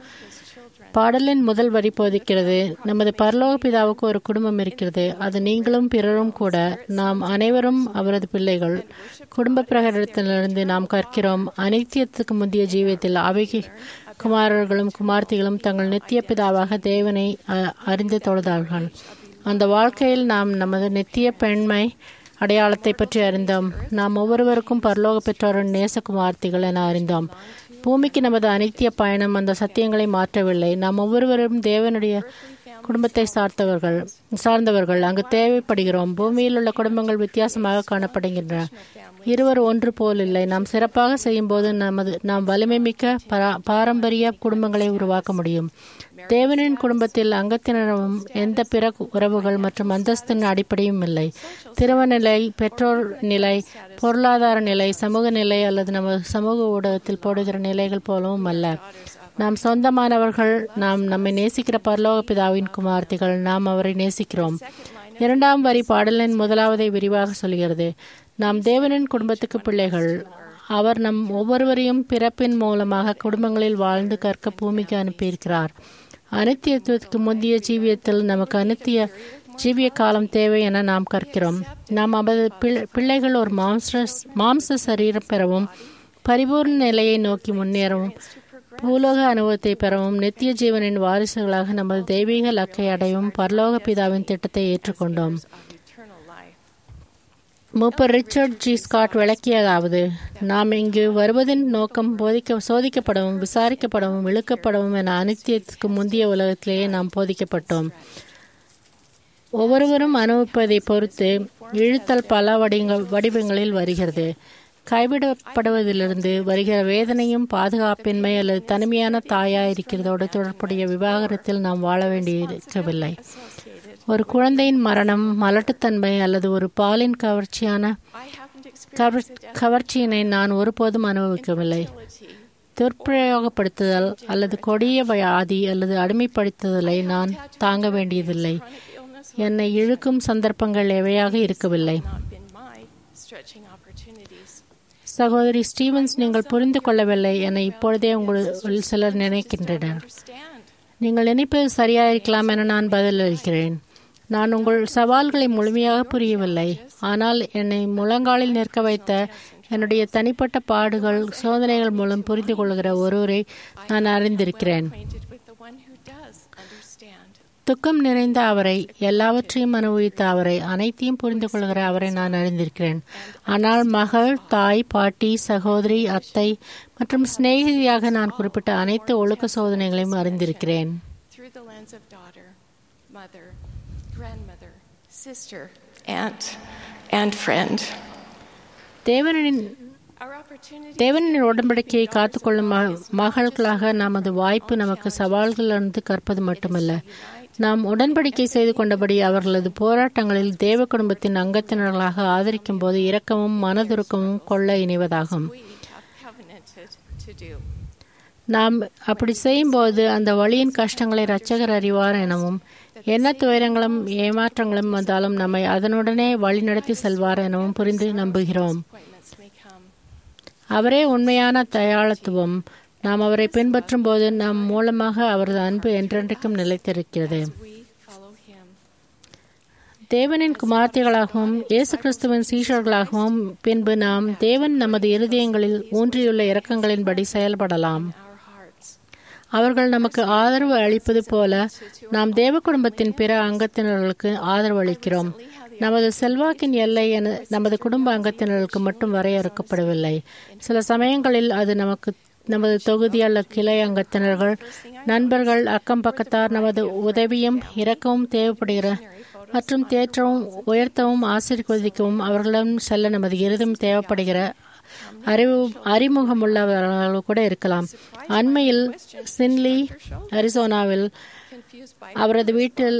பாடலின் முதல் வரி போதிக்கிறது நமது பரலோக பிதாவுக்கு ஒரு குடும்பம் இருக்கிறது அது நீங்களும் பிறரும் கூட நாம் அனைவரும் அவரது பிள்ளைகள் குடும்ப பிரகடனத்திலிருந்து நாம் கற்கிறோம் அனித்தியத்துக்கு முந்தைய ஜீவியத்தில் அவை குமாரர்களும் குமார்த்திகளும் தங்கள் நித்திய பிதாவாக தேவனை அ- அறிந்து தொழுதார்கள் அந்த வாழ்க்கையில் நாம் நமது நித்திய பெண்மை அடையாளத்தை பற்றி அறிந்தோம் நாம் ஒவ்வொருவருக்கும் பரலோக பெற்றோரின் நேசகுமார்த்திகள் என அறிந்தோம் பூமிக்கு நமது அனித்திய பயணம் அந்த சத்தியங்களை மாற்றவில்லை நாம் ஒவ்வொருவரும் தேவனுடைய குடும்பத்தை சார்ந்தவர்கள் சார்ந்தவர்கள் அங்கு தேவைப்படுகிறோம் பூமியில் உள்ள குடும்பங்கள் வித்தியாசமாக காணப்படுகின்றன இருவர் ஒன்று போல் இல்லை நாம் சிறப்பாக செய்யும்போது நமது நாம் வலிமை மிக்க பரா- பாரம்பரிய குடும்பங்களை உருவாக்க முடியும் தேவனின் குடும்பத்தில் அங்கத்தினரும் எந்த பிற உறவுகள் மற்றும் அந்தஸ்தின் அடிப்படையும் இல்லை திருமண நிலை பெற்றோர் நிலை பொருளாதார நிலை சமூக நிலை அல்லது நமது சமூக ஊடகத்தில் போடுகிற நிலைகள் போலவும் அல்ல நாம் சொந்தமானவர்கள் நாம் நம்மை நேசிக்கிற பரலோக பிதாவின் குமார்த்திகள் நாம் அவரை நேசிக்கிறோம் இரண்டாம் வரி பாடலின் முதலாவதை விரிவாக சொல்கிறது நாம் தேவனின் குடும்பத்துக்கு பிள்ளைகள் அவர் நம் ஒவ்வொருவரையும் பிறப்பின் மூலமாக குடும்பங்களில் வாழ்ந்து கற்க பூமிக்கு அனுப்பியிருக்கிறார் அனித்தியத்துவத்துக்கு முந்தைய ஜீவியத்தில் நமக்கு அனித்திய ஜீவிய காலம் தேவை என நாம் கற்கிறோம் நாம் அவரது பிள்- பிள்ளைகள் ஒரு மாம்ச மாம்ச சரீரம் பெறவும் பரிபூர்ண நிலையை நோக்கி முன்னேறவும் பூலோக அனுபவத்தை பெறவும் நித்திய ஜீவனின் வாரிசுகளாக நமது தெய்வீக லக்கை அடையவும் பரலோக பிதாவின் திட்டத்தை ஏற்றுக்கொண்டோம் மூப்பர் ரிச்சர்ட் ஜி ஸ்காட் விளக்கியதாவது நாம் இங்கு வருவதின் நோக்கம் போதிக்க சோதிக்கப்படவும் விசாரிக்கப்படவும் இழுக்கப்படவும் என அனித்தியத்துக்கு முந்தைய உலகத்திலேயே நாம் போதிக்கப்பட்டோம் ஒவ்வொருவரும் அனுபவிப்பதை பொறுத்து இழுத்தல் பல வடிங்க வடிவங்களில் வருகிறது கைவிடப்படுவதிலிருந்து வருகிற வேதனையும் பாதுகாப்பின்மை அல்லது தனிமையான தாயா இருக்கிறதோடு தொடர்புடைய விவாகரத்தில் நாம் வாழ வேண்டியிருக்கவில்லை ஒரு குழந்தையின் மரணம் மலட்டுத்தன்மை அல்லது ஒரு பாலின் கவர்ச்சியான கவர்- கவர்ச்சியினை நான் ஒருபோதும் அனுபவிக்கவில்லை துர்ப்பிரயோகப்படுத்துதல் அல்லது கொடிய வியாதி அல்லது அடிமைப்படுத்துதலை நான் தாங்க வேண்டியதில்லை என்னை இழுக்கும் சந்தர்ப்பங்கள் எவையாக இருக்கவில்லை not been my stretching opportunities. சகோதரி ஸ்டீவன்ஸ் நீங்கள் புரிந்து கொள்ளவில்லை என இப்பொழுதே உங்களில் சிலர் நினைக்கின்றனர் Stand. நீங்கள் நினைப்பது சரியாயிருக்கலாம் என நான் பதிலளிக்கிறேன் நான் உங்கள் சவால்களை முழுமையாக புரியவில்லை ஆனால் என்னை முழங்காலில் நிற்க வைத்த என்னுடைய தனிப்பட்ட பாடுகள் சோதனைகள் மூலம் புரிந்து கொள்கிற ஒருவரை நான் அறிந்திருக்கிறேன் Acquainted with the one who does understand. துக்கம் நிறைந்த அவரை எல்லாவற்றையும் அனுபவித்த அவரை அனைத்தையும் புரிந்து கொள்கிற அவரை நான் அறிந்திருக்கிறேன் ஆனால் மகள் தாய் பாட்டி சகோதரி அத்தை மற்றும் சிநேகிதியாக நான் குறிப்பிட்ட அனைத்து ஒழுக்க சோதனைகளையும் அறிந்திருக்கிறேன் Through the lens of daughter, mother, grandmother, sister, aunt, and friend. தேவனின் Our opportunity தேவனின் உடன்படிக்கையை காத்துக்கொள்ளும் ம- மகள்களாக நமது வாய்ப்பு நமக்கு சவால்களிலிருந்து கற்பது மட்டுமல்ல நாம் உடன்படிக்கை செய்து கொண்டபடி அவர்களது போராட்டங்களில் தேவ குடும்பத்தின் அங்கத்தினர்களாக ஆதரிக்கும் போது இரக்கமும் மனதுருக்கமும் கொள்ள இணைவதாகும் we have covenanted to do. நாம் அப்படி செய்யும்போது அந்த வழியின் கஷ்டங்களை இரட்சகர் அறிவார் எனவும் என்ன துயரங்களும் ஏமாற்றங்களும் வந்தாலும் நம்மை அதனுடனே வழிநடத்தி செல்வார் எனவும் புரிந்து நம்புகிறோம் Appointments may come. அவரே உண்மையான தயாளத்துவம் நாம் அவரை பின்பற்றும் போது நம் மூலமாக அவரது அன்பு என்றென்றைக்கும் நிலைத்திருக்கிறது We follow him. தேவனின் குமார்த்திகளாகவும் இயேசு கிறிஸ்துவின் சீஷர்களாகவும் பின்பு நாம் தேவன் நமது இருதயங்களில் ஊன்றியுள்ள இரக்கங்களின்படி செயல்படலாம் Our hearts. அவர்கள் நமக்கு ஆதரவு அளிப்பது போல நாம் தேவ குடும்பத்தின் பிற அங்கத்தினர்களுக்கு ஆதரவு அளிக்கிறோம் நமது செல்வாக்கின் எல்லை என நமது குடும்ப அங்கத்தினர்களுக்கு மட்டும் வரையறுக்கப்படவில்லை சில சமயங்களில் அது நமக்கு நமது தொகுதி அல்ல கிளை அங்கத்தினர்கள் நண்பர்கள் அக்கம் பக்கத்தார் நமது உதவியும் இரக்கமும் தேவைப்படுகிற மற்றும் தேற்றவும் உயர்த்தவும் ஆசீர்வதிக்கவும் அவர்களிடம் செல்ல நமது இறுதும் தேவைப்படுகிற அறிவு அறிமுகமுள்ளவர்கள் கூட இருக்கலாம் அண்மையில் சின்லி அரிசோனாவில் அவரது வீட்டில்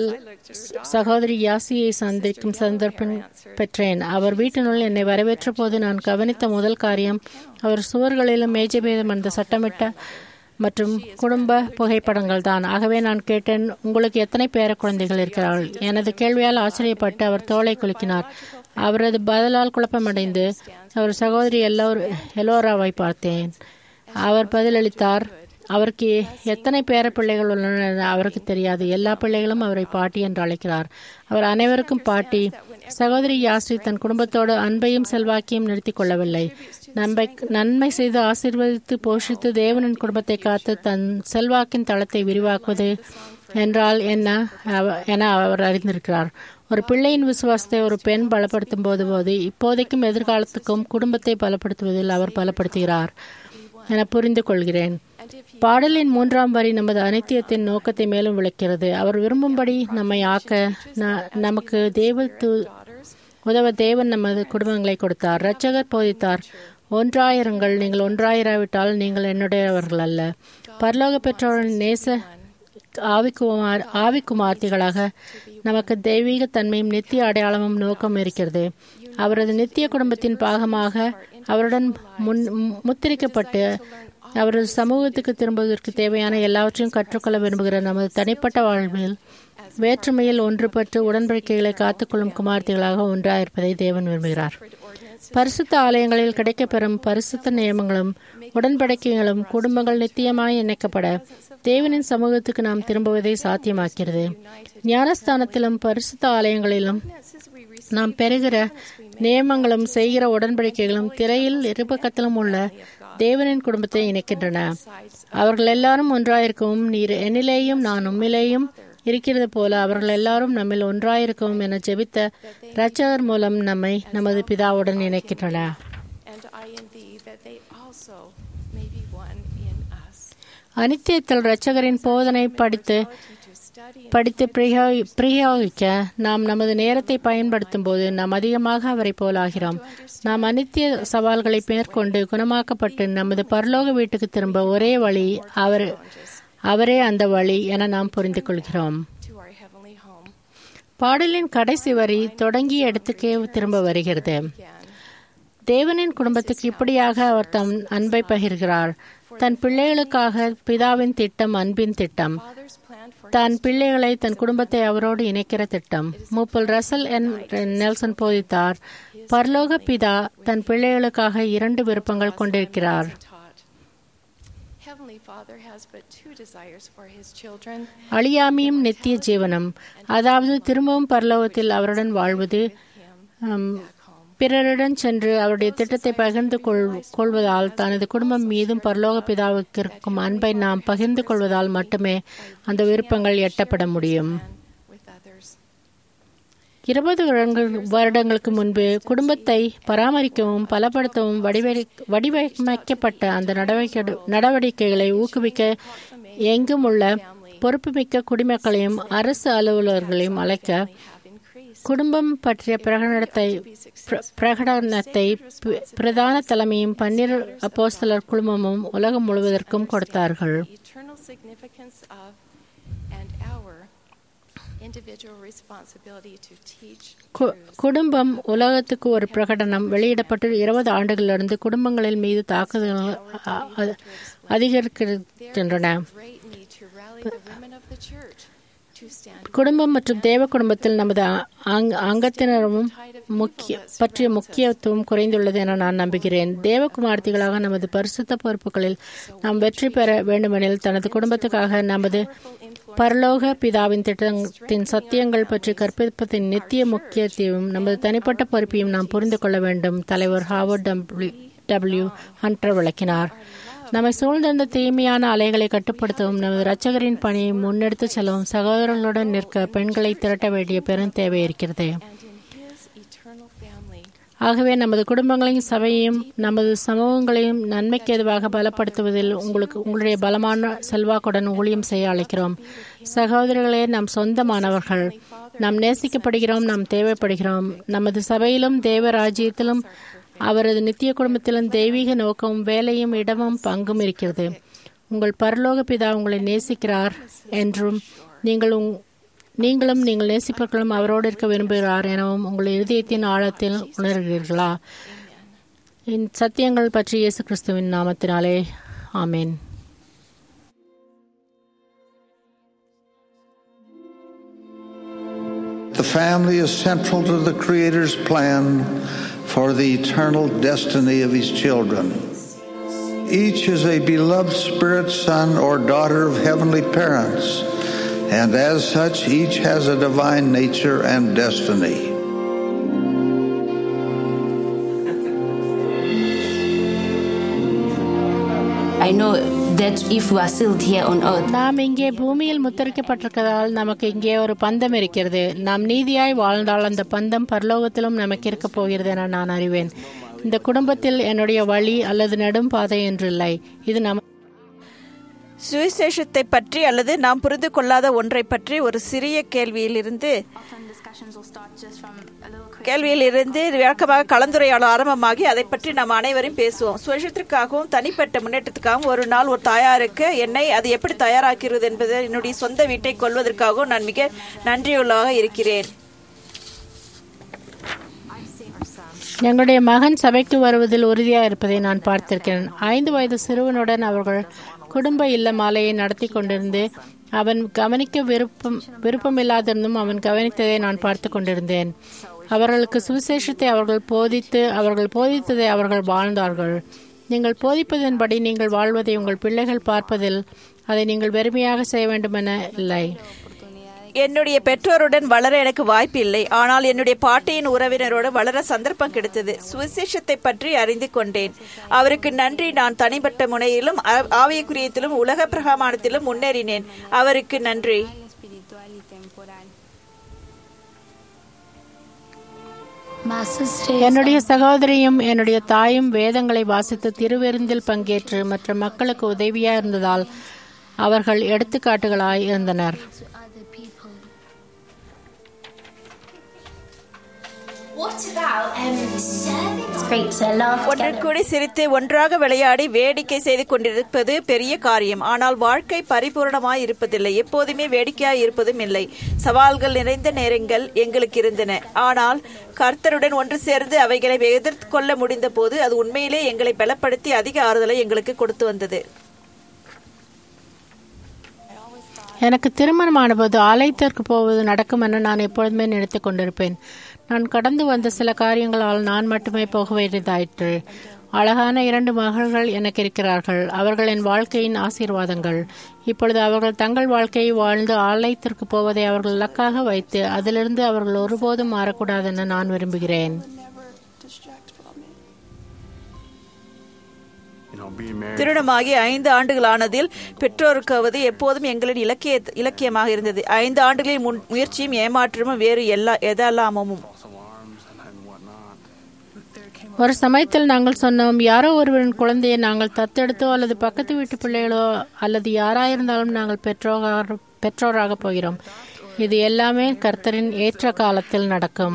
சகோதரி யாசியை சந்திக்கும் சந்தர்ப்பம் பெற்றேன் அவர் வீட்டினுள் என்னை வரவேற்ற போது நான் கவனித்த முதல் காரியம் அவர் சுவர்களிலும் மேஜபேதம் அந்த சட்டமிட்ட மற்றும் குடும்ப புகைப்படங்கள் தான் ஆகவே நான் கேட்டேன் உங்களுக்கு எத்தனை பேர குழந்தைகள் இருக்கிறார்கள் எனது கேள்வியால் ஆச்சரியப்பட்டு அவர் தோலை குலுக்கினார் அவரது பதிலால் குழப்பமடைந்து அவர் சகோதரி எல்லோர் எல்லோராவை பார்த்தேன் அவர் பதிலளித்தார் அவருக்கு எத்தனை பேர பிள்ளைகள் உள்ளன என அவருக்கு தெரியாது எல்லா பிள்ளைகளும் அவரை பாட்டி என்று அழைக்கிறார் அவர் அனைவருக்கும் பாட்டி சகோதரி யாஸ்ரி தன் குடும்பத்தோடு அன்பையும் செல்வாக்கையும் நிறுத்திக் கொள்ளவில்லை நன்மை நன்மை செய்து ஆசீர்வதித்து போஷித்து தேவனின் குடும்பத்தை காத்து தன் செல்வாக்கின் தளத்தை விரிவாக்குவது என்றால் என்ன அவ- என அவர் அறிந்திருக்கிறார் ஒரு பிள்ளையின் விசுவாசத்தை ஒரு பெண் பலப்படுத்தும் போது போது இப்போதைக்கும் எதிர்காலத்துக்கும் குடும்பத்தை பலப்படுத்துவதில் அவர் பலப்படுத்துகிறார் என புரிந்து கொள்கிறேன் பாடலின் மூன்றாம் வரி நமது அனித்தியத்தின் நோக்கத்தை மேலும் விளக்கிறது அவர் விரும்பும்படி நம்மை ஆக்க ந- நமக்கு தேவ து- உதவ தேவன் நமது குடும்பங்களை கொடுத்தார் இரட்சகர் போதித்தார் ஒன்றாயிரங்கள் நீங்கள் ஒன்றாயிராவிட்டால் நீங்கள் என்னுடையவர்கள் அல்ல பரலோக பெற்றோரின் நேச ஆவிக்குமார் ஆவிக்குமார்த்திகளாக நமக்கு தெய்வீக தன்மையும் நித்திய அடையாளமும் நோக்கம் இருக்கிறது அவரது நித்திய குடும்பத்தின் பாகமாக அவருடன் முன் முத்திரிக்கப்பட்டு அவரது சமூகத்துக்கு திரும்புவதற்கு தேவையான எல்லாவற்றையும் கற்றுக்கொள்ள விரும்புகிற நமது தனிப்பட்ட வாழ்வில் வேற்றுமையில் ஒன்றுபட்டு உடன்படிக்கைகளை காத்துக்கொள்ளும் குமார்த்திகளாக ஒன்றாயிருப்பதை தேவன் விரும்புகிறார் பரிசுத்த ஆலயங்களில் கிடைக்கப்பெறும் பரிசுத்த நியமங்களும் உடன்படிக்கைகளும் குடும்பங்கள் நித்தியமாய் இணைக்கப்பட தேவனின் சமூகத்துக்கு நாம் திரும்புவதை சாத்தியமாக்கிறது ஞானஸ்தானத்திலும் பரிசுத்த ஆலயங்களிலும் நாம் பெறுகிற நியமங்களும் செய்கிற உடன்படிக்கைகளும் திரையில் இருபக்கத்திலும் உள்ள தேவனின் குடும்பத்தை இணைக்கின்றன அவர்கள் எல்லாரும் ஒன்றாயிருக்கவும் நீர் என்னிலேயும் நான் உம்மிலேயும் இருக்கிறது போல அவர்கள் எல்லாரும் நம்மில் ஒன்றாயிருக்கவும் என ஜெபித்த இரட்சகர் மூலம் நம்மை நமது பிதாவுடன் இணைக்கின்றன And I in thee, that they also may be one in us. அனித்தியத்தில் இரட்சகரின் போதனை படித்து To study படித்து பிரயோகி- பிரயோகிக்க நாம் நமது நேரத்தை பயன்படுத்தும் போது நாம் அதிகமாக அவரை போலாகிறோம் நாம் அனித்திய சவால்களை மேற்கொண்டு குணமாக்கப்பட்டு நமது பரலோக வீட்டுக்கு திரும்ப ஒரே வழி அவர் அவரே அந்த வழி என நாம் புரிந்து கொள்கிறோம் to our heavenly home. பாடலின் கடைசி வரி தொடங்கிய இடத்துக்கே திரும்ப வருகிறது தேவனின் குடும்பத்துக்கு இப்படியாக அவர் தம் அன்பை பகிர்கிறார் தன் பிள்ளைகளுக்காக பிதாவின் திட்டம் அன்பின் திட்டம் Father's plan for தன் பிள்ளைகளை தன் குடும்பத்தை அவரோடு இணைக்கிற திட்டம் மூப்பல் ரசல் என் நெல்சன் போதித்தார் பரலோக பிதா தன் பிள்ளைகளுக்காக இரண்டு விருப்பங்கள் கொண்டிருக்கிறார் taught. Heavenly Father has but two desires for his children. அழியாமையும் நித்திய ஜீவனம் அதாவது திரும்பவும் பரலோகத்தில் அவருடன் வாழ்வது ஆம், பிறருடன் சென்று அவருடைய திட்டத்தை பகிர்ந்து கொள் கொள்வதால் தனது குடும்பம் மீதும் பரலோக பிதாவுக்கு இருக்கும் அன்பை நாம் பகிர்ந்து கொள்வதால் மட்டுமே அந்த விருப்பங்கள் எட்டப்பட முடியும் with others. இருபது வருடங்கள்- வருடங்களுக்கு முன்பு குடும்பத்தை பராமரிக்கவும் பலப்படுத்தவும் வடிவமை வடிவமைக்கப்பட்ட அந்த நடவடிக்கை நடவடிக்கைகளை ஊக்குவிக்க எங்கும் உள்ள பொறுப்புமிக்க குடிமக்களையும் அரசு அலுவலர்களையும் அழைக்க குடும்பம் பற்றிய பிரகடனத்தை பிர- பிரகடனத்தை பி- பிரதான தலைமையும் பன்னிரு அப்போஸ்தலர் குழுமமும் உலகம் முழுவதற்கும் கொடுத்தார்கள் Eternal significance of and our individual responsibility to teach கு- குடும்பம் உலகத்துக்கு ஒரு பிரகடனம் வெளியிடப்பட்டு இருபது ஆண்டுகளிலிருந்து குடும்பங்களின் மீது தாக்குதல்கள் அ- அ- அதிகரிக்கின்றன great need to rally the women of the church to stand குடும்பம் மற்றும் தேவ குடும்பத்தில் நமது அ- அங்- அங்கத்தினரும் tide of முக்கிய பற்றிய முக்கியத்துவம் குறைந்துள்ளது என நான் நம்புகிறேன் தேவகுமார்த்திகளாக நமது பரிசுத்த பொறுப்புகளில் நாம் வெற்றி பெற வேண்டுமெனில் தனது குடும்பத்துக்காக நமது பரலோக பிதாவின் திட்டத்தின் சத்தியங்கள் பற்றி கற்பிப்பதின் நித்திய முக்கியத்தையும் நமது தனிப்பட்ட பொறுப்பையும் நாம் புரிந்து கொள்ள வேண்டும் தலைவர் ஹாவர்ட் டபிள்யூ டபிள்யூ ஹண்டர் விளக்கினார் நம்மை சூழ்ந்திருந்த தீமையான அலைகளை கட்டுப்படுத்தவும் நமது இரட்சகரின் பணியை முன்னெடுத்து செல்லவும் சகோதரர்களுடன் நிற்க பெண்களை திரட்ட வேண்டிய பெரும் தேவை இருக்கிறது ஆகவே நமது குடும்பங்களையும் சபையையும் நமது சமூகங்களையும் நன்மைக்கு எதுவாக பலப்படுத்துவதில் உங்களுக்கு உங்களுடைய பலமான செல்வாக்குடன் ஊழியம் செய்ய அழைக்கிறோம் சகோதரர்களே நம் சொந்தமானவர்கள் நாம் நேசிக்கப்படுகிறோம் நாம் தேவைப்படுகிறோம் நமது சபையிலும் தேவ ராஜ்யத்திலும் அவரது நித்திய குடும்பத்திலும் தெய்வீக நோக்கமும் வேலையும் இடமும் பங்கும் இருக்கிறது உங்கள் பரலோக பிதா உங்களை நேசிக்கிறார் என்றும் நீங்கள் நீங்களும் நீங்கள் நேசிப்பவர்களும் அவரோடு இருக்க விரும்புகிறார் எனவும் உங்கள் இருதயத்தின் ஆழத்தில் உணர்கிறீர்களா இந்த சத்தியங்கள் பற்றி இயேசு கிறிஸ்துவின் நாமத்தினாலே ஆமேன் The family is central to the Creator's plan for the eternal destiny of His children. Each is a beloved spirit son or daughter of heavenly parents, and as such, each has a divine nature and destiny. I know that if we are sealed here on earth, நாம் இங்கே பூமியில் முத்தரிக்கப்பட்டிருக்கிறதால் நமக்கு இங்கே ஒரு பந்தம் இருக்கிறது நாம் நீதியாய் வாழ்ந்தால் அந்த பந்தம் பரலோகத்திலும் நமக்கு இருக்க போகிறது என நான் அறிவேன் இந்த குடும்பத்தில் என்னுடைய வழி அல்லது நெடும் பாதை என்றில்லை இது நம் சுவிசேஷத்தை பற்றி அல்லது நாம் புரிந்து கொள்ளாத ஒன்றை பற்றி ஒரு சிறிய கேள்வியிலிருந்து கேள்வியிலிருந்து விளக்கமாக கலந்துரையாடல் ஆரம்பமாகி அதை பற்றி நாம் அனைவரும் பேசுவோம் சுவிசேஷத்திற்காகவும் தனிப்பட்ட முன்னேற்றத்துக்காகவும் ஒரு நாள் ஒரு தயாருக்கு என்னை அது எப்படி தயாராக்கிறது என்பது என்னுடைய சொந்த வீட்டை கொள்வதற்காகவும் நான் மிக நன்றியுள்ளதாக இருக்கிறேன் எங்களுடைய மகன் சபைக்கு வருவதில் உறுதியாக இருப்பதை நான் பார்த்திருக்கிறேன் ஐந்து வயது சிறுவனுடன் அவர்கள் குடும்ப இல்ல மாலையை நடத்தி கொண்டிருந்து அவன் கவனிக்க விருப்பம் விருப்பமில்லாதிருந்தும் அவன் கவனித்ததை நான் பார்த்து கொண்டிருந்தேன் அவர்களுக்கு சுவிசேஷத்தை அவர்கள் போதித்து அவர்கள் போதித்ததை அவர்கள் வாழ்ந்தார்கள் நீங்கள் போதிப்பதன்படி நீங்கள் வாழ்வதை உங்கள் பிள்ளைகள் பார்ப்பதில் அதை நீங்கள் வெறுமையாக செய்ய வேண்டுமென இல்லை என்னுடைய பெற்றோருடன் வளர எனக்கு வாய்ப்பு இல்லை ஆனால் என்னுடைய பாட்டியின் உறவினரோடு வளர சந்தர்ப்பம் கிடைத்தது சுவிசேஷத்தை பற்றி அறிந்து கொண்டேன் அவருக்கு நன்றி நான் தனிப்பட்ட முனையிலும் ஆவியக்குரியத்திலும் உலக பிரகமானத்திலும் முன்னேறினேன் அவருக்கு நன்றி என்னுடைய சகோதரியும் என்னுடைய தாயும் வேதங்களை வாசித்து திருவிருந்தில் பங்கேற்று மற்ற மக்களுக்கு உதவியா இருந்ததால் அவர்கள் எடுத்துக்காட்டுகளாய் இருந்தனர் ஒன்று கூடி சிரித்து ஒன்றாக விளையாடி வேடிக்கை செய்து கொண்டிருப்பது பெரிய காரியம் ஆனால் வாழ்க்கை பரிபூர்ணமாய் இருப்பதில்லை எப்போதுமே வேடிக்கையாய் இருப்பதும் இல்லை சவால்கள் நிறைந்த நேரங்கள் எங்களுக்கு இருந்தன ஆனால் கர்த்தருடன் ஒன்று சேர்ந்து அவைகளை எதிர்த்து கொள்ள முடிந்த போது அது உண்மையிலே எங்களை பலப்படுத்தி அதிக ஆறுதலை எங்களுக்கு கொடுத்து வந்தது எனக்கு திருமணமான போது ஆலயத்திற்கு போவது நடக்கும் என நான் எப்பொழுதுமே நினைத்து கொண்டிருப்பேன் நான் கடந்து வந்த சில காரியங்களால் நான் மட்டுமே போக வேண்டியதாயிற்று அழகான இரண்டு மகள்கள் எனக்கு இருக்கிறார்கள் அவர்கள் என் வாழ்க்கையின் ஆசீர்வாதங்கள் இப்பொழுது அவர்கள் தங்கள் வாழ்க்கையை வாழ்ந்து ஆலயத்திற்கு போவதை அவர்கள் இலக்காக வைத்து அதிலிருந்து அவர்கள் ஒருபோதும் மாறக்கூடாது என நான் விரும்புகிறேன் திருமணமாகி ஐந்து ஆண்டுகளானதில் பெற்றோருக்காவது எப்போதும் எங்களின் இலக்கிய இலக்கியமாக இருந்தது ஐந்து ஆண்டுகளின் முன் முயற்சியும் ஏமாற்றமும் வேறு எல்லா எதெல்லாமும் ஒரு சமயத்தில் நாங்கள் சொன்னோம் யாரோ ஒருவரின் குழந்தையை நாங்கள் தத்தெடுத்தோ அல்லது பக்கத்து வீட்டு பிள்ளைகளோ அல்லது யாராயிருந்தாலும் நாங்கள் பெற்றோராக பெற்றோராக போகிறோம் இது எல்லாமே கர்த்தரின் ஏற்ற காலத்தில் நடக்கும்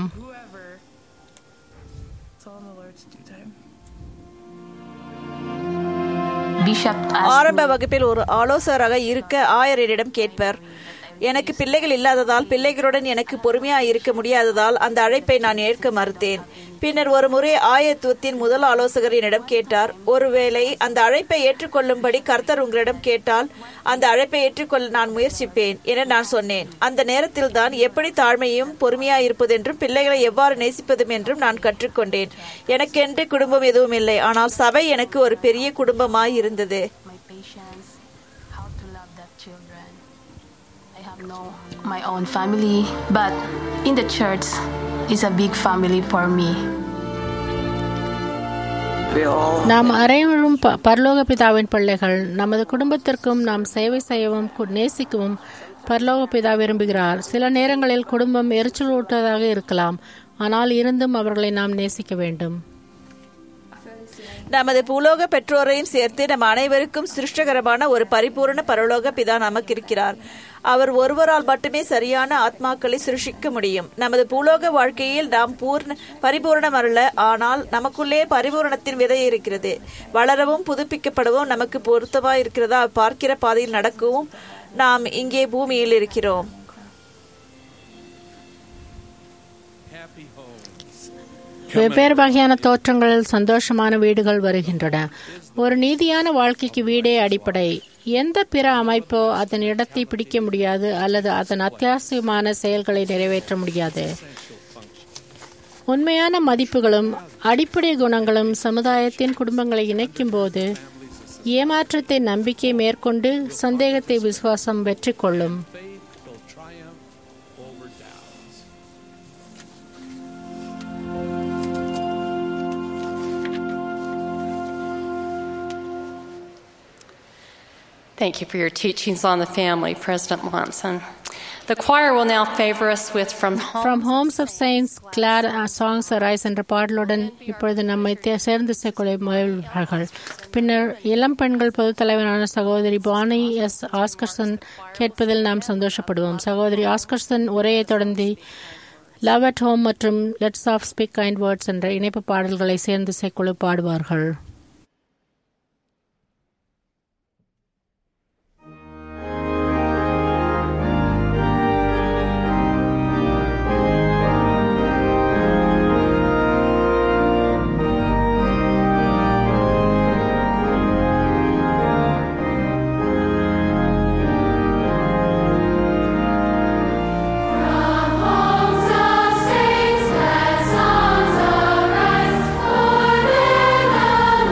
ஆரம்ப வகுப்பில் ஒரு ஆலோசகராக இருக்க ஆயரிடம் கேட்பர் எனக்கு பிள்ளைகள் இல்லாததால் பிள்ளைகளுடன் எனக்கு பொறுமையா இருக்க முடியாததால் அந்த அழைப்பை நான் ஏற்க மறுத்தேன் பின்னர் ஒரு முறை ஆயத்துவத்தின் முதல் ஆலோசகர் என்னிடம் கேட்டார் ஒருவேளை அந்த அழைப்பை ஏற்றுக்கொள்ளும்படி கர்த்தர் உங்களிடம் கேட்டால் அந்த அழைப்பை ஏற்றுக்கொள்ள நான் முயற்சிப்பேன் என நான் சொன்னேன் அந்த நேரத்தில் தான் எப்படி தாழ்மையும் பொறுமையா இருப்பதென்றும் பிள்ளைகளை எவ்வாறு நேசிப்பதும் என்றும் நான் கற்றுக்கொண்டேன் எனக்கென்று குடும்பம் எதுவும் இல்லை ஆனால் சபை எனக்கு ஒரு பெரிய குடும்பமாய் இருந்தது my patience, how to love the children. I have no my own family, but in the church is a big family for me. நாம் அனைவரும் ப- பரலோக பிதாவின் பிள்ளைகள் நமது குடும்பத்திற்கும் நாம் சேவை செய்யவும் கு- நேசிக்கவும் பரலோக பிதா விரும்புகிறார் சில நேரங்களில் குடும்பம் எரிச்சலூட்டதாக இருக்கலாம் ஆனால் இருந்தும் அவர்களை நாம் நேசிக்க வேண்டும் நமது பூலோக பெற்றோரையும் சேர்த்து நம் அனைவருக்கும் சிருஷ்டகரமான ஒரு பரிபூரண பரலோக பிதா நமக்கு இருக்கிறார் அவர் ஒருவரால் மட்டுமே சரியான ஆத்மாக்களை சிருஷிக்க முடியும் நமது பூலோக வாழ்க்கையில் நாம் பூர்ண பரிபூரணம் அல்ல ஆனால் நமக்குள்ளே பரிபூரணத்தின் விதை இருக்கிறது வளரவும் புதுப்பிக்கப்படவும் நமக்கு பொருத்தமாக இருக்கிறதா பார்க்கிற பாதையில் நடக்கவும் நாம் இங்கே பூமியில் இருக்கிறோம் வெவ்வேறு வகையான தோற்றங்களில் சந்தோஷமான வீடுகள் வருகின்றன ஒரு நீதியான வாழ்க்கைக்கு வீடே அடிப்படை எந்த பிற அமைப்போ அதன் இடத்தை பிடிக்க முடியாது அல்லது அதன் அத்தியாவசியமான செயல்களை நிறைவேற்ற முடியாது உண்மையான மதிப்புகளும் அடிப்படை குணங்களும் சமுதாயத்தின் குடும்பங்களை இணைக்கும் போது ஏமாற்றத்தை நம்பிக்கை மேற்கொண்டு சந்தேகத்தை விசுவாசம் வெற்றி கொள்ளும் Thank you for your teachings on the family, President Monson. The choir will now favor us with From Home. From Homes of Saints, Glad uh, Songs Arise என்ற பாடலுடன் இப்பொழுது நம்மை தே- சேர்ந்து சேர்க்கொள்ள முயல்வார்கள் பின்னர் இளம் பெண்கள் பொதுத் தலைவரான சகோதரி பானி எஸ் ஆஸ்கர்சன் கேட்பதில் நாம் சந்தோஷப்படுவோம் சகோதரி ஆஸ்கர்சன் உரையை தொடர்ந்து லவ் அட் ஹோம் மற்றும் let's oft speak kind words என்ற இணைப்பு பாடல்களை சேர்ந்து சேர்க்குழு பாடுவார்கள் Homes of saints, let songs arise, for in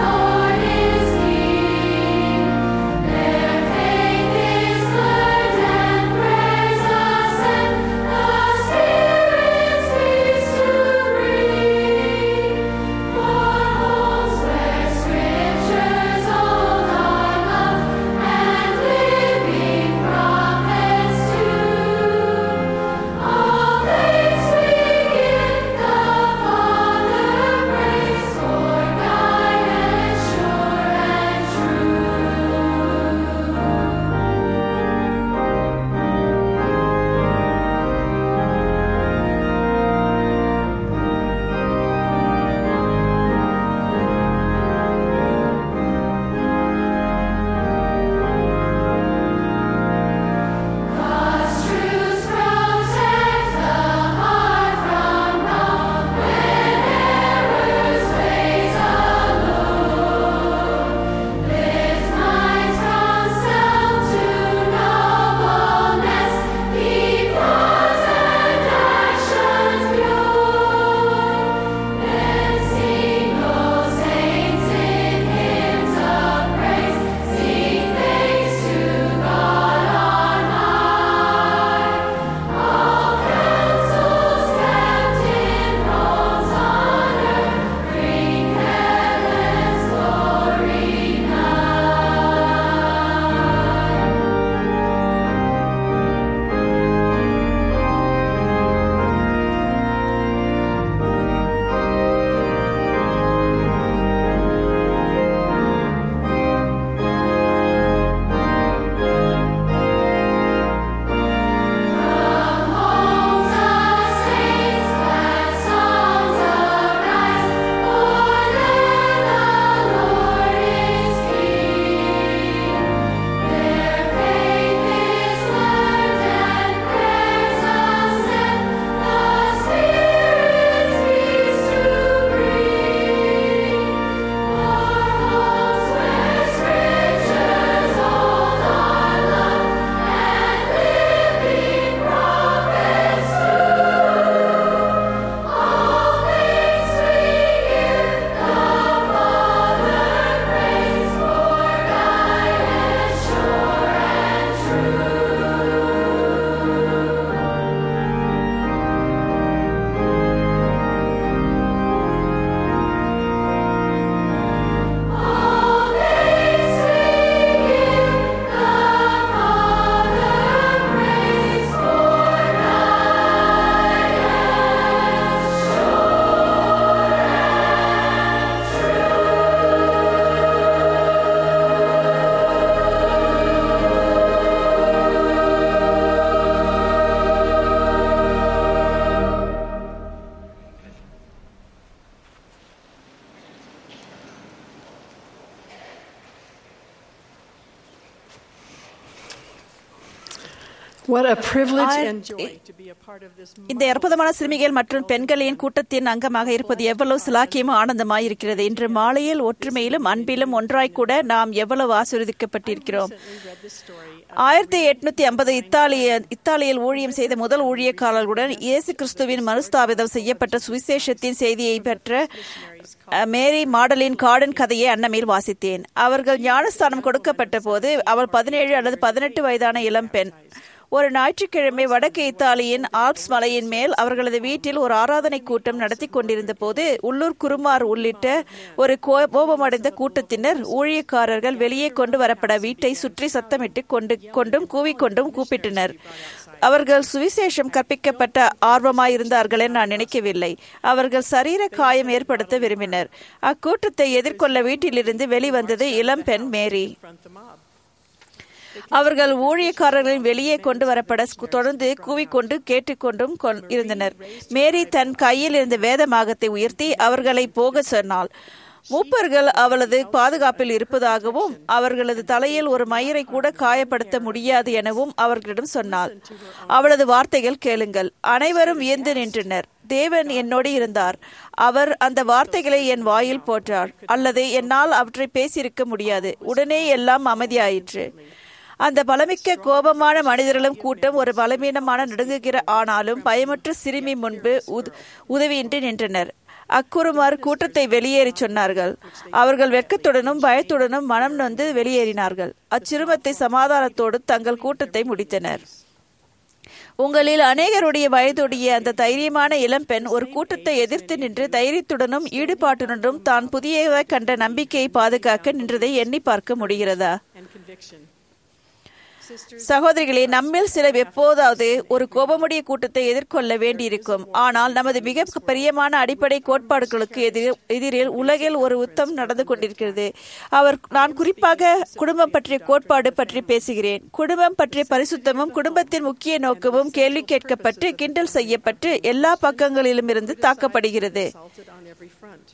What a privilege ஆயிர- and joy to be a part of this. இந்த அற்புதமான சிறுமிகள் மற்றும் பெண்களின் கூட்டத்தின் அங்கமாக இருப்பது எவ்வளவு சிலாக்கியமும் ஆனந்தமாய் இருக்கிறது இன்று மாலையில் ஒற்றுமையிலும் அன்பிலும் ஒன்றாய் கூட நாம் எவ்வளவு ஆசீர்வதிக்கப்பட்டிருக்கிறோம் ஆயிரத்தி எட்நூத்தி ஐம்பது இத்தாலிய இத்தாலியில் ஊழியம் செய்த முதல் ஊழியக்காரர்களுடன் இயேசு கிறிஸ்துவின் மறுஸ்தாபிதம் செய்யப்பட்ட சுவிசேஷத்தின் செய்தியை பெற்ற அஹ், மேரி மாடலின் கார்டன் கதையை அன்னமேல் வாசித்தேன் அவர்கள் ஞானஸ்தானம் கொடுக்கப்பட்ட போது அவள் பதினேழு அல்லது பதினெட்டு வயதான இளம்பெண் ஒரு ஞாயிற்றுக்கிழமை வடக்கு இத்தாலியின் ஆல்ப்ஸ் மலையின் மேல் அவர்களது வீட்டில் ஒரு ஆராதனை கூட்டம் நடத்தி கொண்டிருந்த போது உள்ளூர் குருமார் உள்ளிட்ட ஒரு கோ- கோபமடைந்த கூட்டத்தினர் ஊழியக்காரர்கள் வெளியே கொண்டு வரப்பட வீட்டை சுற்றி சத்தமிட்டு கொண்டு கொண்டும் கூவிக்கொண்டும் கூப்பிட்டனர் அவர்கள் சுவிசேஷம் கற்பிக்கப்பட்ட ஆர்வமாயிருந்தார்கள் என நான் நினைக்கவில்லை அவர்கள் சரீர காயம் ஏற்படுத்த விரும்பினர் அக்கூட்டத்தை எதிர்கொள்ள வீட்டிலிருந்து வெளிவந்தது இளம்பெண் மேரி அவர்கள் ஊழியக்காரர்களின் வெளியே கொண்டு வரப்பட ஸ்கு- தொடர்ந்து கூவிக்கொண்டு கேட்டுக்கொண்டும் கொண்- இருந்தனர் மேரி தன் கையில் இருந்த வேதமாகத்தை உயர்த்தி அவர்களை போக சொன்னாள் மூப்பர்கள் அவளது பாதுகாப்பில் இருப்பதாகவும் அவர்களது தலையில் ஒரு மயிரை கூட காயப்படுத்த முடியாது எனவும் அவர்களிடம் சொன்னாள் அவளது வார்த்தைகள் கேளுங்கள் அனைவரும் வியந்து நின்றனர் தேவன் என்னோடு இருந்தார் அவர் அந்த வார்த்தைகளை என் வாயில் போட்டார் அல்லது என்னால் அவற்றை பேசியிருக்க முடியாது உடனே எல்லாம் அமைதியாயிற்று அந்த பலமிக்க கோபமான மனிதர்களும் கூட்டம் ஒரு பலவீனமான நடுங்குகிற ஆனாலும் பயமற்ற சிறுமி முன்பு உத- உதவியின்றி நின்றனர் அக்குருமார் கூட்டத்தை வெளியேறச் சொன்னார்கள் அவர்கள் வெட்கத்துடனும் பயத்துடனும் மனம் நொந்து வெளியேறினார்கள் அச்சிறுமத்தை சமாதானத்தோடு தங்கள் கூட்டத்தை முடித்தனர் உங்களில் அநேகருடைய வயதுடைய அந்த தைரியமான இளம்பெண் ஒரு கூட்டத்தை எதிர்த்து நின்று தைரியத்துடனும் ஈடுபாட்டுடனும் தான் புதியதாக கண்ட நம்பிக்கையை பாதுகாக்க நின்றதை எண்ணி பார்க்க முடிகிறதா and conviction. சகோதரிகளே நம்மில் சிலர் எப்போதாவது ஒரு கோபமுடைய கூட்டத்தை எதிர்கொள்ள வேண்டியிருக்கும் ஆனால் நமது மிக பிரியமான அடிப்படை கோட்பாடுகளுக்கு எதிர் எதிரில் உலகில் ஒரு உத்தம் நடந்து கொண்டிருக்கிறது அவர் நான் குறிப்பாக குடும்பம் பற்றிய கோட்பாடு பற்றி பேசுகிறேன் குடும்பம் பற்றிய பரிசுத்தமும் குடும்பத்தின் முக்கிய நோக்கமும் கேள்வி கேட்கப்பட்டு கிண்டல் செய்யப்பட்டு எல்லா பக்கங்களிலும் இருந்து தாக்கப்படுகிறது Assaulted on every front.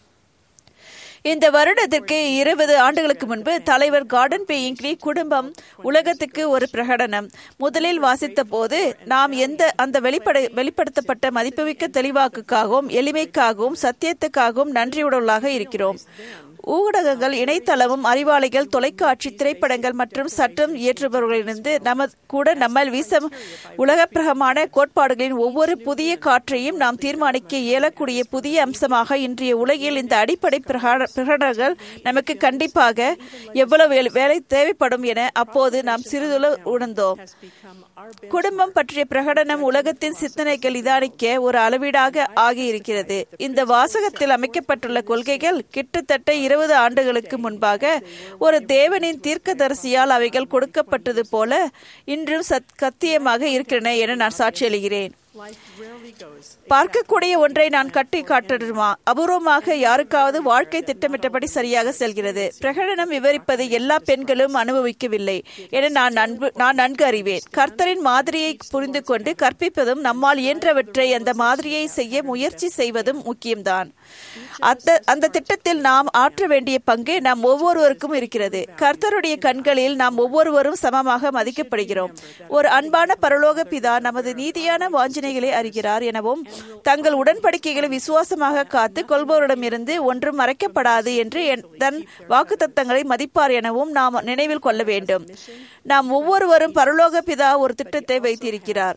இந்த வருடத்திற்கு இருபது ஆண்டுகளுக்கு முன்பு தலைவர் கார்டன் பே இங்க்லி குடும்பம் உலகத்துக்கு ஒரு பிரகடனம் முதலில் வாசித்த போது நாம் எந்த அந்த வெளிப்பட வெளிப்படுத்தப்பட்ட மதிப்புமிக்க தெளிவாக்குக்காகவும் எளிமைக்காகவும் சத்தியத்துக்காகவும் நன்றியுடலாக இருக்கிறோம் ஊடகங்கள் இணையதளமும் அறிவாளிகள் தொலைக்காட்சி திரைப்படங்கள் மற்றும் சட்டம் இயற்றுபவர்களிலிருந்து நம கூட நம்மால் வீச உலகப்பிரகமான கோட்பாடுகளின் ஒவ்வொரு புதிய காற்றையும் நாம் தீர்மானிக்க இயலக்கூடிய புதிய அம்சமாக இன்றைய உலகில் இந்த அடிப்படை பிரகா- பிரகடனங்கள் நமக்கு கண்டிப்பாக எவ்வளவு வேலை- வேலை தேவைப்படும் என அப்போது நாம் சிறிதுள உணர்ந்தோம் குடும்பம் பற்றிய பிரகடனம் உலகத்தின் சிந்தனைகள் இதானிக்க ஒரு அளவீடாக ஆகியிருக்கிறது இந்த வாசகத்தில் அமைக்கப்பட்டுள்ள கொள்கைகள் கிட்டத்தட்ட இருபது ஆண்டுகளுக்கு முன்பாக ஒரு தேவனின் தீர்க்கதரிசியால் அவைகள் கொடுக்கப்பட்டது போல இன்றும் சத் கத்தியமாக இருக்கின்றன என நான் சாட்சியளிக்கிறேன் Life rarely goes. பார்க்கக்கூடிய ஒன்றை நான் கட்டி காட்டணுமா அபூர்வமாக யாருக்காவது வாழ்க்கை திட்டமிட்டபடி சரியாக செல்கிறது பிரகடனம் விவரிப்பது எல்லா பெண்களும் அனுபவிக்கவில்லை என நான் நன்கு நான் நன்கு அறிவேன் கர்த்தரின் மாதிரியை புரிந்து கொண்டு கற்பிப்பதும் நம்மால் இயன்றவற்றை அந்த மாதிரியை செய்ய முயற்சி செய்வதும் முக்கியம்தான் அந்த அந்த திட்டத்தில் நாம் ஆற்ற வேண்டிய பங்கு நாம் ஒவ்வொருவருக்கும் இருக்கிறது கர்த்தருடைய கண்களில் நாம் ஒவ்வொருவரும் சமமாக மதிக்கப்படுகிறோம் ஒரு அன்பான பரலோக பிதா நமது நீதியான வாஞ்சனைகளை அறிகிறார் எனவும் தங்கள் உடன்படிக்கைகளை விசுவாசமாக காத்து கொள்பவரிடமிருந்து ஒன்றும் மறைக்கப்படாது என்று என்- தன் வாக்குத்தத்தங்களை மதிப்பார் எனவும் நாம் நினைவில் கொள்ள வேண்டும் நாம் ஒவ்வொருவரும் பரலோக பிதா ஒரு திட்டத்தை வைத்திருக்கிறார்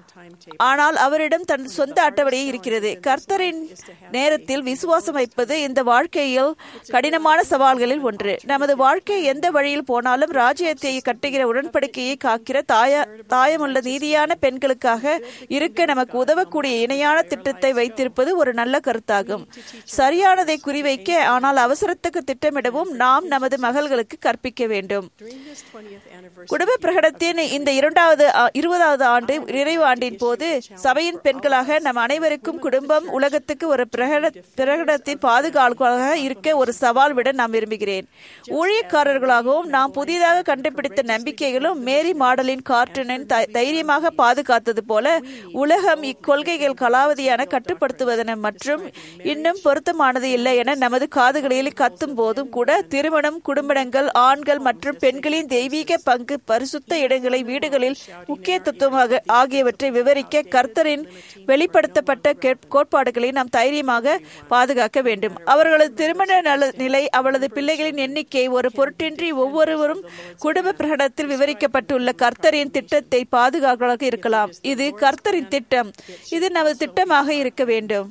ஆனால் அவரிடம் தன் சொந்த அட்டவணை இருக்கிறது கர்த்தரின் நேரத்தில் விசுவாசம் வைப்பது இந்த வாழ்க்கையில் கடினமான சவால்களில் ஒன்று நமது வாழ்க்கை எந்த வழியில் போனாலும் ராஜ்யத்தை கட்டுகிற உடன்படிக்கையை காக்கிற தாய தாயமுள்ள நீதியான பெண்களுக்காக இருக்க நமக்கு உதவக்கூடிய இணையான திட்டத்தை வைத்திருப்பது ஒரு நல்ல கருத்தாகும் சரியானதை குறிவைக்க ஆனால் அவசரத்துக்கு திட்டமிடவும் நாம் நமது மகள்களுக்கு கற்பிக்க வேண்டும் During this 20th anniversary, குடும்ப பிரகடனத்தின் இந்த இரண்டாவது ஆ- இருபதாவது ஆண்டு நிறைவு ஆண்டின் போது சபையின் பெண்களாக நம் அனைவருக்கும் குடும்பம் உலகத்துக்கு ஒரு பிரகட பிரகடனத்தின் பாதுகாவலாக இருக்க ஒரு சவால் விட நான் விரும்புகிறேன் ஊழியக்காரர்களாகவும் நாம் புதிதாக கண்டுபிடித்த நம்பிக்கைகளும் மேரி மாடலின் கார்ட்டனின் தை- தைரியமாக பாதுகாத்தது போல உலகம் இக்கொள்கைகள் கலாவதியான கட்டுப்படுத்துவதன மற்றும் இன்னும் பொருத்தமானது இல்லை என நமது காதுகளில் கத்தும் போதும் கூட திருமணம் குடும்பங்கள் ஆண்கள் மற்றும் பெண்களின் தெய்வீக பங்கு பரிசுத்த இடங்களை வீடுகளில் முக்கியத்துவமாக ஆகியவற்றை விவரிக்க கர்த்தரின் வெளிப்படுத்தப்பட்ட கே- கோட்பாடுகளை நாம் தைரியமாக பாதுகாக்க வேண்டும் அவர்களது திருமண நல- நிலை அவளது பிள்ளைகளின் எண்ணிக்கை ஒரு பொருட்டின்றி ஒவ்வொருவரும் குடும்ப பிரகடனத்தில் விவரிக்கப்பட்டுள்ள கர்த்தரின் திட்டத்தை பாதுகாக்கலாக இருக்கலாம் இது கர்த்தரின் திட்டம் இது நமது திட்டமாக இருக்க வேண்டும்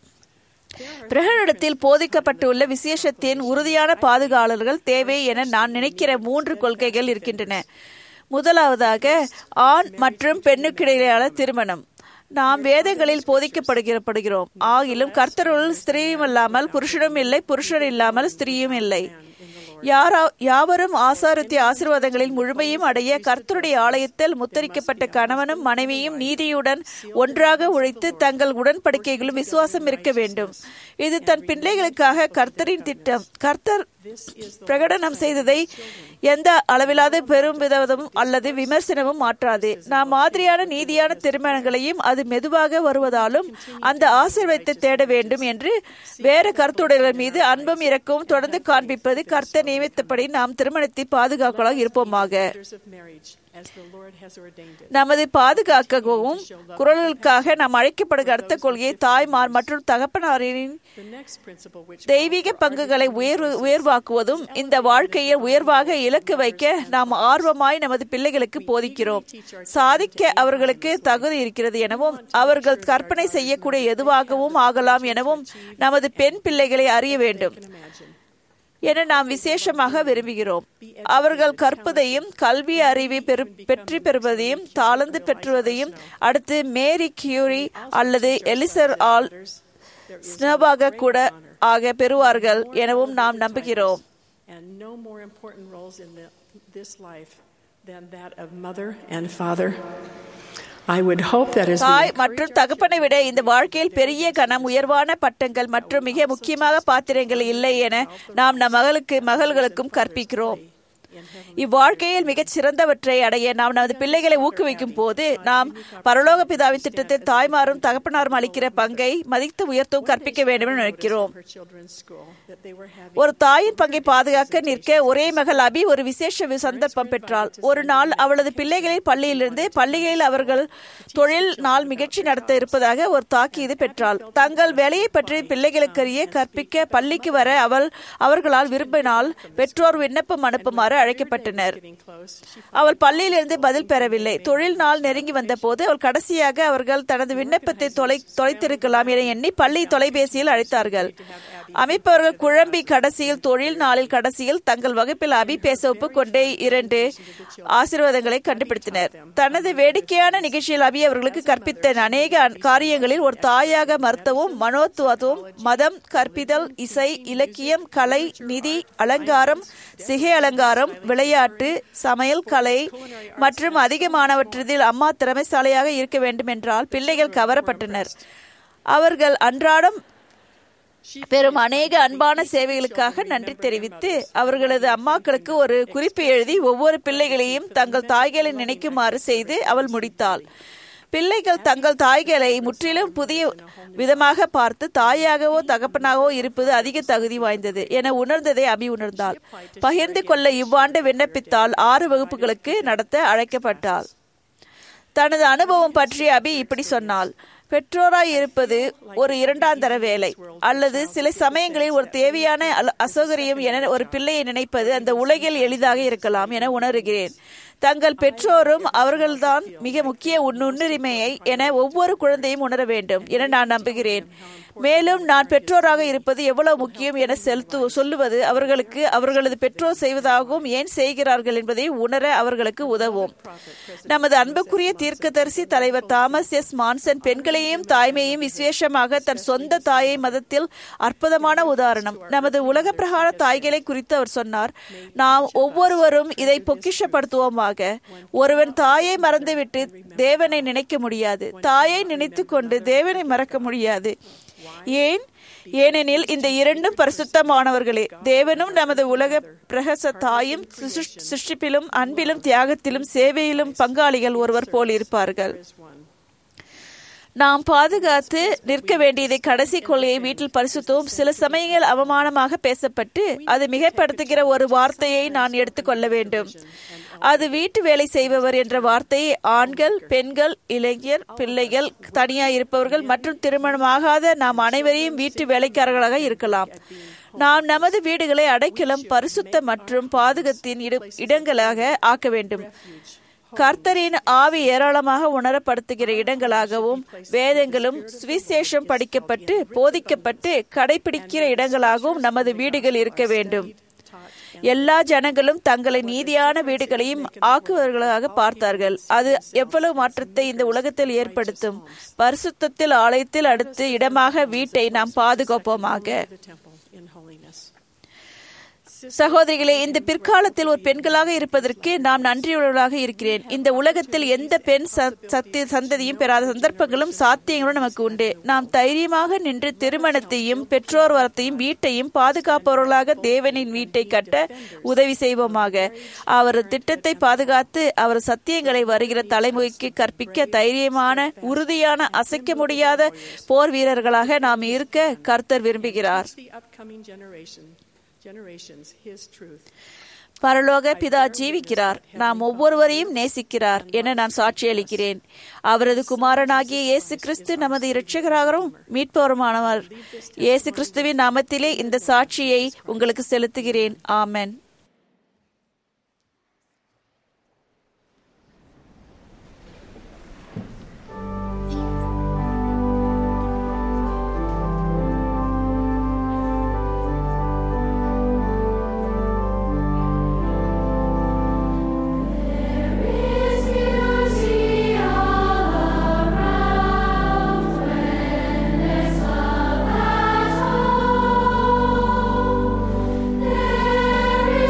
பிரகடனத்தில் போதிக்கப்பட்டுள்ள விசேஷத்தின் உறுதியான பாதுகாவலர்கள் தேவை என நான் நினைக்கிற மூன்று கொள்கைகள் இருக்கின்றன முதலாவதாக ஆண் மற்றும் பெண்ணுக்கிடையிலான திருமணம் நாம் வேதங்களில் போதிக்கப்படுகிறப்படுகிறோம் ஆகிலும் கர்த்தருள் ஸ்திரீயும் இல்லாமல் புருஷனும் இல்லை புருஷன் இல்லாமல் ஸ்திரீயும் இல்லை யாரா யாவரும் ஆசாரத்திய ஆசீர்வாதங்களில் முழுமையும் அடைய கர்த்தருடைய ஆலயத்தில் முத்தரிக்கப்பட்ட கணவனும் மனைவியும் நீதியுடன் ஒன்றாக உழைத்து தங்கள் உடன்படிக்கைகளும் விசுவாசம் இருக்க வேண்டும் இது தன் பிள்ளைகளுக்காக கர்த்தரின் திட்டம் கர்த்தர் பிரகடனம் செய்ததை எந்த அளவிலாத பெரும் விதமும் அல்லது விமர்சனமும் மாற்றாது நாம் மாதிரியான நீதியான திருமணங்களையும் அது மெதுவாக வருவதாலும் அந்த ஆசீர்வாதத்தை தேட வேண்டும் என்று வேறு கருத்துடையவர் மீது அன்பும் இரக்கமும் தொடர்ந்து காண்பிப்பது கர்த்தர் நியமித்தபடி நாம் திருமணத்தை பாதுகாக்கலாக இருப்போமாக of marriage as the Lord has ordained it. நமது பாதுகாக்கவும் குரல்களுக்காக நாம் அழைக்கப்படுகிற அடுத்த கொள்கையை தாய்மார் மற்றும் தகப்பனாரின் The next principle which தெய்வீக பங்குகளை உயர்வு உயர்வாக்குவதும் இந்த வாழ்க்கையை உயர்வாக இலக்கு வைக்க நாம் ஆர்வமாய் நமது பிள்ளைகளுக்கு போதிக்கிறோம் சாதிக்க அவர்களுக்கு தகுதி இருக்கிறது எனவும் அவர்கள் கற்பனை செய்யக்கூடிய எதுவாகவும் ஆகலாம் எனவும் நமது பெண் பிள்ளைகளை அறிய வேண்டும் என நாம் விசேஷமாக விரும்புகிறோம் அவர்கள் கற்பதையும் கல்வி அறிவை பெறு பெற்றி பெறுவதையும் தாளந்து பெற்றுவதையும் அடுத்து மேரி கியூரி அல்லது எலிசர் ஆல் ஸ்னோபாக கூட ஆக பெறுவார்கள் எனவும் நாம் நம்புகிறோம் and no more important roles in the, this life than that of mother and father. I would hope that as we தாய் மற்றும் தகப்பனை விட இந்த வாழ்க்கையில் பெரிய கனம் உயர்வான பட்டங்கள் மற்றும் மிக முக்கியமாக பாத்திரங்கள் இல்லை என நாம் நம் மகளுக்கு மகள்களுக்கும் கற்பிக்கிறோம் இவ்வாழ்க்கையில் மிகச் சிறந்தவற்றை அடைய நாம் நமது பிள்ளைகளை ஊக்குவிக்கும் போது நாம் பரலோக பிதாவின் திட்டத்தில் தாய்மாரும் தகப்பனாரும் அளிக்கிற பங்கை மதித்து உயர்த்தும் கற்பிக்க வேண்டும் என நினைக்கிறோம் her children's school that they were having ஒரு தாயின் பங்கை பாதுகாக்க நிற்க ஒரே மகள் அபி ஒரு விசேஷ வி- சந்தர்ப்பம் பெற்றாள் ஒரு நாள் அவளது பிள்ளைகளின் பள்ளியிலிருந்து பள்ளிகளில் அவர்கள் தொழில் நாள் நிகழ்ச்சி நடத்த இருப்பதாக ஒரு தாக்கீது பெற்றாள் தங்கள் வேலையை பற்றி பிள்ளைகளுக்கறிய கற்பிக்க பள்ளிக்கு வர அவள் அவர்களால் விரும்பினால் பெற்றோர் விண்ணப்பம் அனுப்புமாறு அழைக்கப்பட்டனர் அவள் பள்ளியிலிருந்து பதில் பெறவில்லை தொழில் நாள் நெருங்கி வந்தபோது அவள் கடைசியாக அவர்கள் தனது விண்ணப்பத்தை தொலை தொலைத்திருக்கலாம் என எண்ணி பள்ளி தொலைபேசியில் அழைத்தார்கள் அமைப்பவர்கள் குழம்பி கடைசியில் தொழில் நாளில் கடைசியில் தங்கள் வகுப்பில் அபி பேச ஒப்புக்கொண்டே இரண்டு ஆசீர்வாதங்களை கண்டுபிடித்தனர் தனது வேடிக்கையான நிகழ்ச்சியில் அபி அவர்களுக்கு கற்பித்த அநேக அன்- காரியங்களில் ஒரு தாயாக மருத்துவம் மனோத்துவத்துவம் மதம் கற்பித்தல் இசை இலக்கியம் கலை நிதி அலங்காரம் சிகை அலங்காரம் விளையாட்டு சமையல் கலை மற்றும் அதிகமானவற்றில் அம்மா திறமைசாலியாக இருக்க வேண்டும் என்றால் பிள்ளைகள் கவரப்பட்டனர் அவர்கள் அன்றாடம் பெரும் அநேக அன்பான சேவைகளுக்காக நன்றி தெரிவித்து அவர்களது அம்மாக்களுக்கு ஒரு குறிப்பு எழுதி ஒவ்வொரு பிள்ளைகளையும் தங்கள் தாய்களை நினைக்குமாறு செய்து அவள் முடித்தாள் பிள்ளைகள் தங்கள் தாய்களை முற்றிலும் புதிய விதமாக பார்த்து தாயாகவோ தகப்பனாகவோ இருப்பது அதிக தகுதி வாய்ந்தது என உணர்ந்ததை அபி உணர்ந்தாள் பகிர்ந்து கொள்ள இவ்வாண்டு விண்ணப்பித்தால் ஆறு வகுப்புகளுக்கு நடத்த அழைக்கப்பட்டாள் தனது அனுபவம் பற்றி அபி இப்படி சொன்னாள் பெற்றோராய் இருப்பது ஒரு இரண்டாந்தர வேலை அல்லது சில சமயங்களில் ஒரு தேவையான அல- அசௌகரியம் என ஒரு பிள்ளையை நினைப்பது அந்த உலகில் எளிதாக இருக்கலாம் என உணர்கிறேன் தங்கள் பெற்றோரும் அவர்கள்தான் மிக முக்கிய உன் நுண்ணுரிமையை என ஒவ்வொரு குழந்தையும் உணர வேண்டும் என நான் நம்புகிறேன் மேலும் நான் பெற்றோராக இருப்பது எவ்வளவு முக்கியம் என செலுத்து சொல்லுவது அவர்களுக்கு அவர்களது பெற்றோர் செய்வதாகவும் ஏன் செய்கிறார்கள் என்பதை உணர அவர்களுக்கு உதவும் நமது அன்புக்குரிய தீர்க்கதரிசி தலைவர் தாமஸ் எஸ் மான்சன் பெண்களையும் தாய்மையும் விசேஷமாக தன் சொந்த தாயை மதத்தில் அற்புதமான உதாரணம் நமது உலக பிரகார தாய்களை குறித்து அவர் சொன்னார் நாம் ஒவ்வொருவரும் இதை பொக்கிஷப்படுத்துவோமாக ஒருவன் தாயை மறந்துவிட்டு தேவனை நினைக்க முடியாது தாயை நினைத்துக் கொண்டு தேவனை மறக்க முடியாது ஏன் ஏனெனில் இந்த இரண்டும் பரிசுத்தமானவர்களே தேவனும் நமது உலக பிரகச தாயும் சிருஷ்- சிருஷ்டிப்பிலும் அன்பிலும் தியாகத்திலும் சேவையிலும் பங்காளிகள் ஒருவர் போல் இருப்பார்கள் நாம் பாதுகாத்து நிற்க வேண்டியதை கடைசி கொள்கையை வீட்டில் பரிசுத்தவும் சில சமயங்கள் அவமானமாக பேசப்பட்டு அது மிகைப்படுத்துகிற ஒரு வார்த்தையை நான் எடுத்துக்கொள்ள வேண்டும் அது வீட்டு வேலை செய்பவர் என்ற வார்த்தையை ஆண்கள் பெண்கள் இளைஞர் பிள்ளைகள் தனியாக இருப்பவர்கள் மற்றும் திருமணமாகாத நாம் அனைவரையும் வீட்டு வேலைக்காரர்களாக இருக்கலாம் நாம் நமது வீடுகளை அடைக்கலம் பரிசுத்த மற்றும் பாதுகத்தின் இடங்களாக ஆக்க வேண்டும் கர்த்தரின் ஆவி ஏராளமாக உணரப்படுத்துகிற இடங்களாகவும் வேதங்களும் சுவிசேஷம் படிக்கப்பட்டு போதிக்கப்பட்டு கடைபிடிக்கிற இடங்களாகவும் நமது வீடுகள் இருக்க வேண்டும் எல்லா ஜனங்களும் தங்களை நீதியான வீடுகளையும் ஆக்குவர்களாக பார்த்தார்கள் அது எவ்வளவு மாற்றத்தை இந்த உலகத்தில் ஏற்படுத்தும் பரிசுத்தத்தில் ஆலயத்தில் அடுத்து இடமாக வீட்டை நாம் பாதுகாப்போமாக சகோதரிகளே இந்த பிற்காலத்தில் ஒரு பெண்களாக இருப்பதற்கு நாம் நன்றியுள்ளவர்களாக இருக்கிறேன் இந்த உலகத்தில் எந்த பெண் சத்திய சந்ததியும் பெறாத சந்தர்ப்பங்களும் சாத்தியங்களும் நமக்கு உண்டு நாம் தைரியமாக நின்று திருமணத்தையும் பெற்றோர் வரத்தையும் வீட்டையும் பாதுகாப்பவர்களாக தேவனின் வீட்டை கட்ட உதவி செய்வோமாக அவர் திட்டத்தை பாதுகாத்து அவர் சத்தியங்களை வருகிற தலைமுறைக்கு கற்பிக்க தைரியமான உறுதியான அசைக்க முடியாத போர் வீரர்களாக நாம் இருக்க கர்த்தர் விரும்புகிறார் பரலோக பிதா ஜீவிக்கிறார் நாம் ஒவ்வொருவரையும் நேசிக்கிறார் என நான் சாட்சியளிக்கிறேன் அவரது குமாரனாகிய இயேசு கிறிஸ்து நமது இரட்சகராகவும் மீட்பவருமானவர் இயேசு கிறிஸ்துவின் நாமத்திலே இந்த சாட்சியை உங்களுக்கு செலுத்துகிறேன் ஆமன் There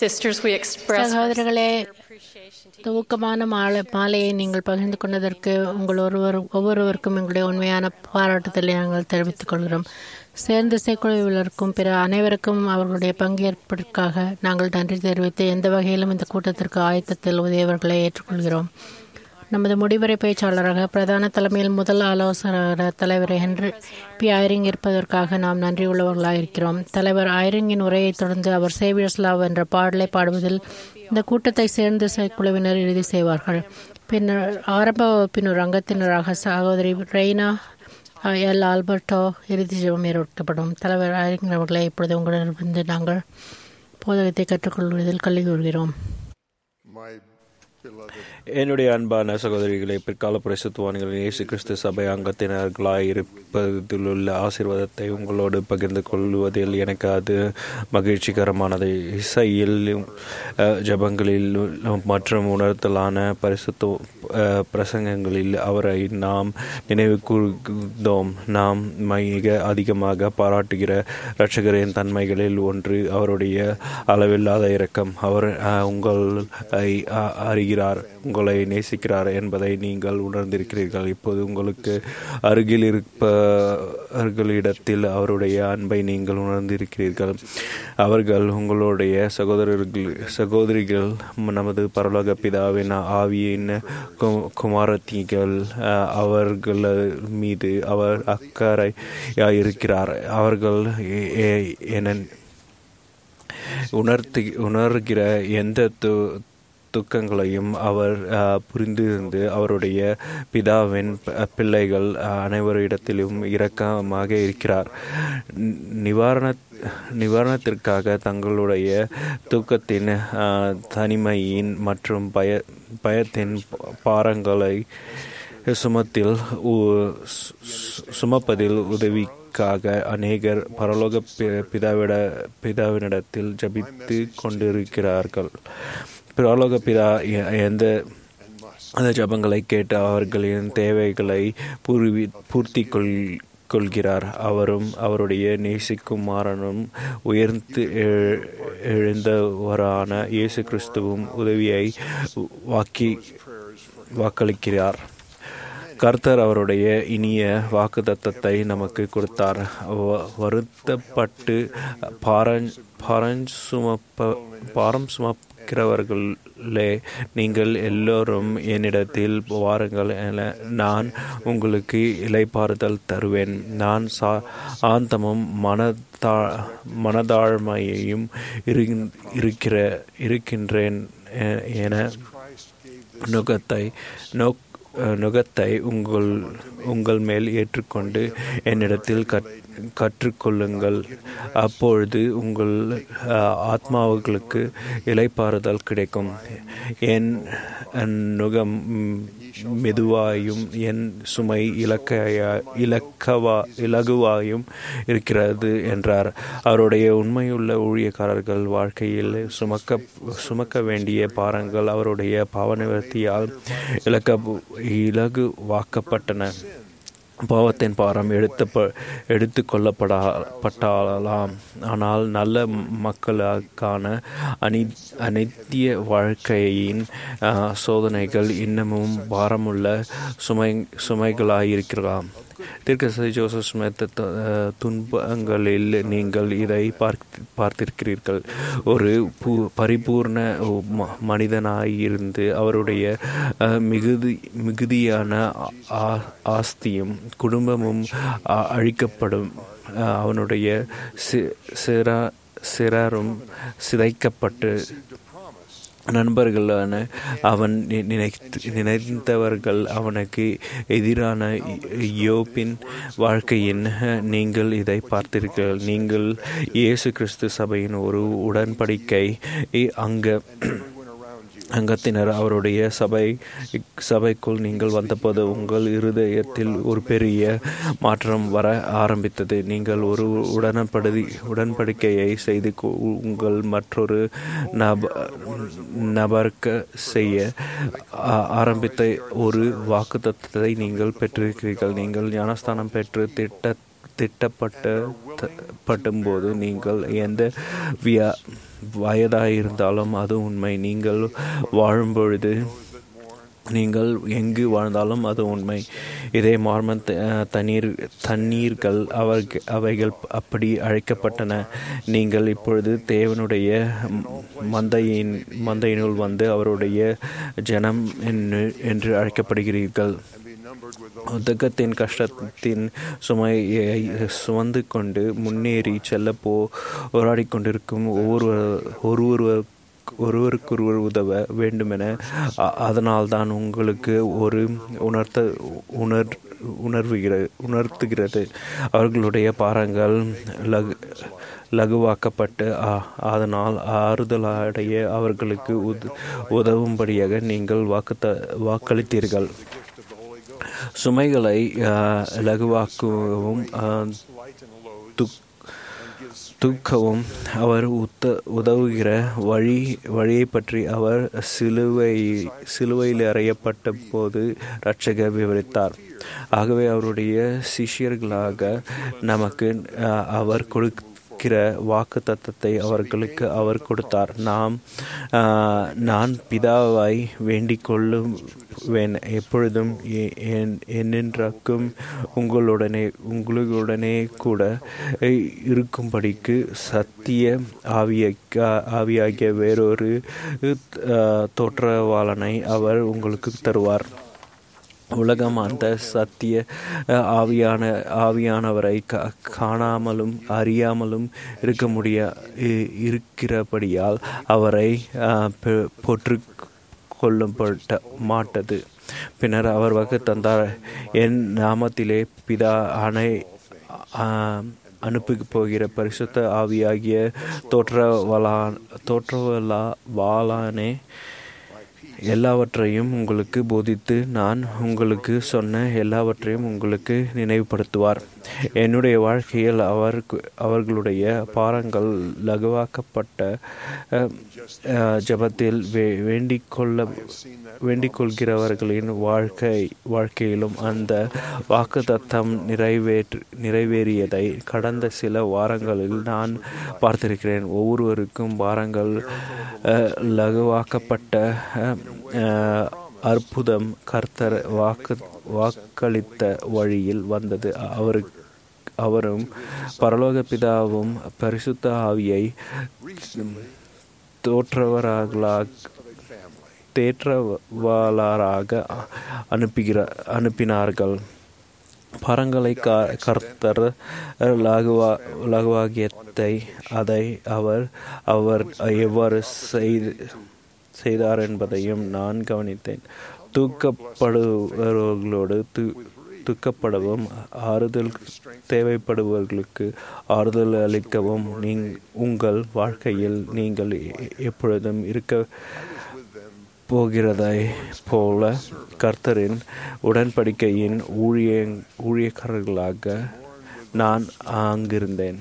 Sisters, we express our சகோதரர்களே sincere appreciation to இந்த ஊக்கமான மாலை மாலையை நீங்கள் பகிர்ந்து கொண்டதற்கு உங்கள் ஒருவர் ஒவ்வொருவருக்கும் எங்களுடைய உண்மையான பாராட்டுதலை நாங்கள் தெரிவித்துக் கொள்கிறோம் சேர்ந்த இசைக்குழுவினருக்கும் பிற அனைவருக்கும் அவர்களுடைய பங்கேற்பிற்காக நாங்கள் நன்றி தெரிவித்து எந்த வகையிலும் இந்த கூட்டத்திற்கு ஆயத்தத்தில் உதவியவர்களை ஏற்றுக்கொள்கிறோம் நமது முடிவுரை பேச்சாளராக பிரதான தலைமையில் முதல் ஆலோசகர் தலைவர் ஹென்றி பி ஐரிங் இருப்பதற்காக நாம் நன்றியுள்ளவர்களாக இருக்கிறோம் தலைவர் ஐரிங்கின் உரையைத் தொடர்ந்து அவர் சேவியர்ஸ் லவ் என்ற பாடலை பாடுவதில் இந்த கூட்டத்தை சேர்ந்த குழுவினர் இறுதி செய்வார்கள் பின்னர் ஆரம்ப வகுப்பினர் அங்கத்தினராக சகோதரி ரெய்னா எல் ஆல்பர்டோ இறுதி ஜெபம் ஏற்படுத்தப்படும் தலைவர் ஐரிங் அவர்களை இப்பொழுது உங்களிடமிருந்து நாங்கள் போதகத்தை கற்றுக்கொள்வதில் கல்வி கூறுகிறோம் என்னுடைய அன்பான சகோதரிகளை பிற்கால பிரசுத்துவான்கள் இயேசு கிறிஸ்து சபை அங்கத்தினர்களாய் இருப்பதிலுள்ள ஆசீர்வாதத்தை உங்களோடு பகிர்ந்து கொள்வதில் எனக்கு அது மகிழ்ச்சிகரமானது இசையில் அஹ், ஜெபங்களில் மற்றும் உணர்த்தலான பரிசுத்த அஹ், பிரசங்கங்களில் அவரை நாம் நினைவு கூர்ந்தோம் நாம் மிக அதிகமாக பாராட்டுகிற இரட்சகரின் தன்மைகளில் ஒன்று அவருடைய அளவில்லாத இரக்கம் அவர் அஹ், உங்களை அ- அறிகிறார் உங்களை நேசிக்கிறார் என்பதை நீங்கள் உணர்ந்திருக்கிறீர்கள் இப்போது உங்களுக்கு அருகில் இருப்பவர்களிடத்தில் அவருடைய அன்பை நீங்கள் உணர்ந்திருக்கிறீர்கள் அவர்கள் உங்களுடைய சகோதரர்கள் சகோதரிகள் நமது பரலோக பிதாவின் ஆவியின் கு- குமாரத்திகள் அஹ், அவர்கள் மீது அவர் அக்கறையாக இருக்கிறார் அவர்கள் எ- எ- என உணர்த்தி உணர்கிற எந்த து துக்கங்களையும் அவர் அஹ், புரிந்திருந்து அவருடைய பிதாவின் ப- பிள்ளைகள் அஹ், அனைவரிடத்திலும் இரக்கமாக இருக்கிறார் நி- நிவாரண நிவாரணத்திற்காக தங்களுடைய தூக்கத்தின் அஹ், தனிமையின் மற்றும் பய பயத்தின் பாரங்களை சுமத்தில் உ- சு- சு- சுமப்பதில் உதவிக்காக அநேகர் பரலோக பி- பிதாவிட பிதாவினிடத்தில் ஜபித்து கொண்டிருக்கிறார்கள் பரலோக பிதா எ- எந்த அந்த ஜபங்களை கேட்டு அவர்களின் தேவைகளை பூர்வி பூர்த்தி கொள் கொள்கிறார் அவரும் அவருடைய நேசிக்கும் மாறனும் உயர்ந்து எழு- எழுந்தவரான இயேசு கிறிஸ்துவும் உதவியை வாக்கி வாக்களிக்கிறார் கர்த்தர் அவருடைய இனிய வாக்குத்தத்தத்தை நமக்கு கொடுத்தார் வ- வருத்தப்பட்டு பாரஞ் பாரஞ் சுமப்ப பாரம் சுமக்கிறவர்களே நீங்கள் எல்லோரும் என்னிடத்தில் வாருங்கள் என நான் உங்களுக்கு இலைப்பாறுதல் தருவேன் நான் சா ஆந்தமும் மனதா மனதாழ்மையையும் இருகின்- இருக்கிற இருக்கின்றேன் எ- என நுகத்தை நோக் நுகத்தை உங்கள் உங்கள் மேல் ஏற்றுக்கொண்டு என்னிடத்தில் கற் கற்றுக்கொள்ளுங்கள் அப்பொழுது உங்கள் அஹ், ஆத்மாவுகளுக்கு இலைப்பாறுதல் கிடைக்கும் என் என் நுகம் ம், மெதுவாயும் என் சுமை இலக்கையா இலக்கவா இலகுவாயும் இருக்கிறது என்றார் அவருடைய உண்மையுள்ள ஊழியக்காரர்கள் வாழ்க்கையில் சுமக்க சுமக்க வேண்டிய பாரங்கள் அவருடைய பாவநிவர்த்தியால் இலக்க இலகுவாக்கப்பட்டன பாவத்தின் பாரம் எடுத்த எடுத்து கொள்ளப்படப்பட்டாலாம் ஆனால் நல்ல மக்களுக்கான அனி அனித்திய வாழ்க்கையின் ஆஹ், சோதனைகள் இன்னமும் பாரமுள்ள சுமை சுமைகளாயிருக்கலாம் தீர்க்கசதி ஜோசப் ஸ்மித் த- அஹ், துன்பங்களில் நீங்கள் இதை பார்த்து பார்த்திருக்கிறீர்கள் ஒரு பூ பரிபூர்ண ம- மனிதனாயிருந்து அவருடைய அஹ், மிகுதி மிகுதியான ஆ- ஆஸ்தியும் குடும்பமும் அ- அழிக்கப்படும் அஹ், அவனுடைய சி- சிரா சிறாரும் சிதைக்கப்பட்டு நண்பர்களான அவன் நி- நினைத்து நினைத்தவர்கள் அவனுக்கு எதிரான யோபின் வாழ்க்கையின் நீங்கள் இதை பார்த்தீர்கள் நீங்கள் இயேசு கிறிஸ்து சபையின் ஒரு உடன்படிக்கை அங்க அங்கத்தினர் அவருடைய சபை சபைக்குள் நீங்கள் வந்தபோது உங்கள் இருதயத்தில் ஒரு பெரிய மாற்றம் வர ஆரம்பித்தது நீங்கள் ஒரு உடன்படி உடன்படிக்கையை செய்து கொ- உங்கள் மற்றொரு நப நபர்க்க செய்ய ஆ- ஆரம்பித்த ஒரு வாக்குத்தத்தத்தை நீங்கள் பெற்றிருக்கிறீர்கள் நீங்கள் ஞானஸ்தானம் பெற்று திட்ட திட்டப்பட்ட பட்டும்போது நீங்கள் எந்த வியா வயதாயிருந்தாலும் அது உண்மை நீங்கள் வாழும்பொழுது நீங்கள் எங்கு வாழ்ந்தாலும் அது உண்மை இதே மார்மன் தண்ணீர் தண்ணீர்கள் அவர்கள் அவைகள் அப்படி அழைக்கப்பட்டன நீங்கள் இப்பொழுது தேவனுடைய மந்தையின் மந்தையினுள் வந்து அவருடைய ஜனம் என்று அழைக்கப்படுகிறீர்கள் உதகத்தின் கஷ்டத்தின் சுமையை சுமந்து கொண்டு முன்னேறி செல்ல போ போராடி கொண்டிருக்கும் ஒவ்வொரு ஒருவர் ஒருவருக்கொருவர் உதவ வேண்டுமென அதனால்தான் உங்களுக்கு ஒரு உணர்த்த உணர் உணர்வுகிற உணர்த்துகிறது அவர்களுடைய பாரங்கள் லகு லகுவாக்கப்பட்டு அதனால் ஆறுதலடைய அவர்களுக்கு உத உதவும்படியாக நீங்கள் வாக்கு வாக்களித்தீர்கள் சுமைகளை லகுவாக்கவும் தூக்கவும் அவர் உத்த உதவுகிற வழி வழியை பற்றி அவர் சிலுவை சிலுவையில் அறையப்பட்ட போது ரட்சகர் விவரித்தார் ஆகவே அவருடைய சிஷியர்களாக நமக்கு அவர் கொடுக்க இருக்கிற வாக்கு தத்தத்தை அவர்களுக்கு அவர் கொடுத்தார் நாம் நான் பிதாவாய் வேண்டிக் கொள்ளும் எப்பொழுதும் என்னென்றாக்கும் உங்களுடனே உங்களுடனே கூட இருக்கும்படிக்கு சத்திய ஆவிய ஆவியாகிய வேறொரு தோற்றவாளனை அவர் உங்களுக்கு தருவார் உலகம் அந்த சத்திய ஆவியான ஆவியானவரை காணாமலும் அறியாமலும் இருக்க முடிய இருக்கிறபடியால் அவரை பொற்று கொள்ளப்பட்ட மாட்டது பின்னர் அவர் வகு தந்தார் என் நாமத்திலே பிதா அணை அனுப்பி போகிற பரிசுத்த ஆவியாகிய தோற்றவலா தோற்றவலா வாளானே எல்லாவற்றையும் உங்களுக்கு போதித்து நான் உங்களுக்கு சொன்ன எல்லாவற்றையும் உங்களுக்கு நினைவுபடுத்துவார் என்னுடைய வாழ்க்கையில் அவர் அவர்களுடைய பாரங்கள் லகுவாக்கப்பட்ட ஜபத்தில் வேண்டிக் கொள்ள வேண்டிக் கொள்கிறவர்களின் வாழ்க்கை வாழ்க்கையிலும் அந்த வாக்கு தத்தம் நிறைவேற்று நிறைவேறியதை கடந்த சில வாரங்களில் நான் பார்த்திருக்கிறேன் ஒவ்வொருவருக்கும் பாரங்கள் லகுவாக்கப்பட்ட அற்புதம் கர்த்தர் வாக்கு வாக்களித்த வழியில் வந்தது அவருக்கு அவரும் பரலோக பிதாவும் பரிசுத்த ஆவியை தோற்றவர்களாக தேற்றவாளராக அனுப்புகிற அனுப்பினார்கள் பரங்களை கர்த்தர் லகுவா லகுவாகியத்தை அதை அவர் அவர் எவ்வாறு செய்து செய்தார் என்பதையும் நான் கவனித்தேன் தூக்கப்படுபவர்களோடு தூ துக்கப்படவும் ஆறுதல் தேவைப்படுபவர்களுக்கு ஆறுதல் அளிக்கவும் நீங் உங்கள் வாழ்க்கையில் நீங்கள் எப்பொழுதும் இருக்க போகிறதை போல கர்த்தரின் உடன்படிக்கையின் ஊழிய ஊழியக்காரர்களாக நான் அங்கிருந்தேன்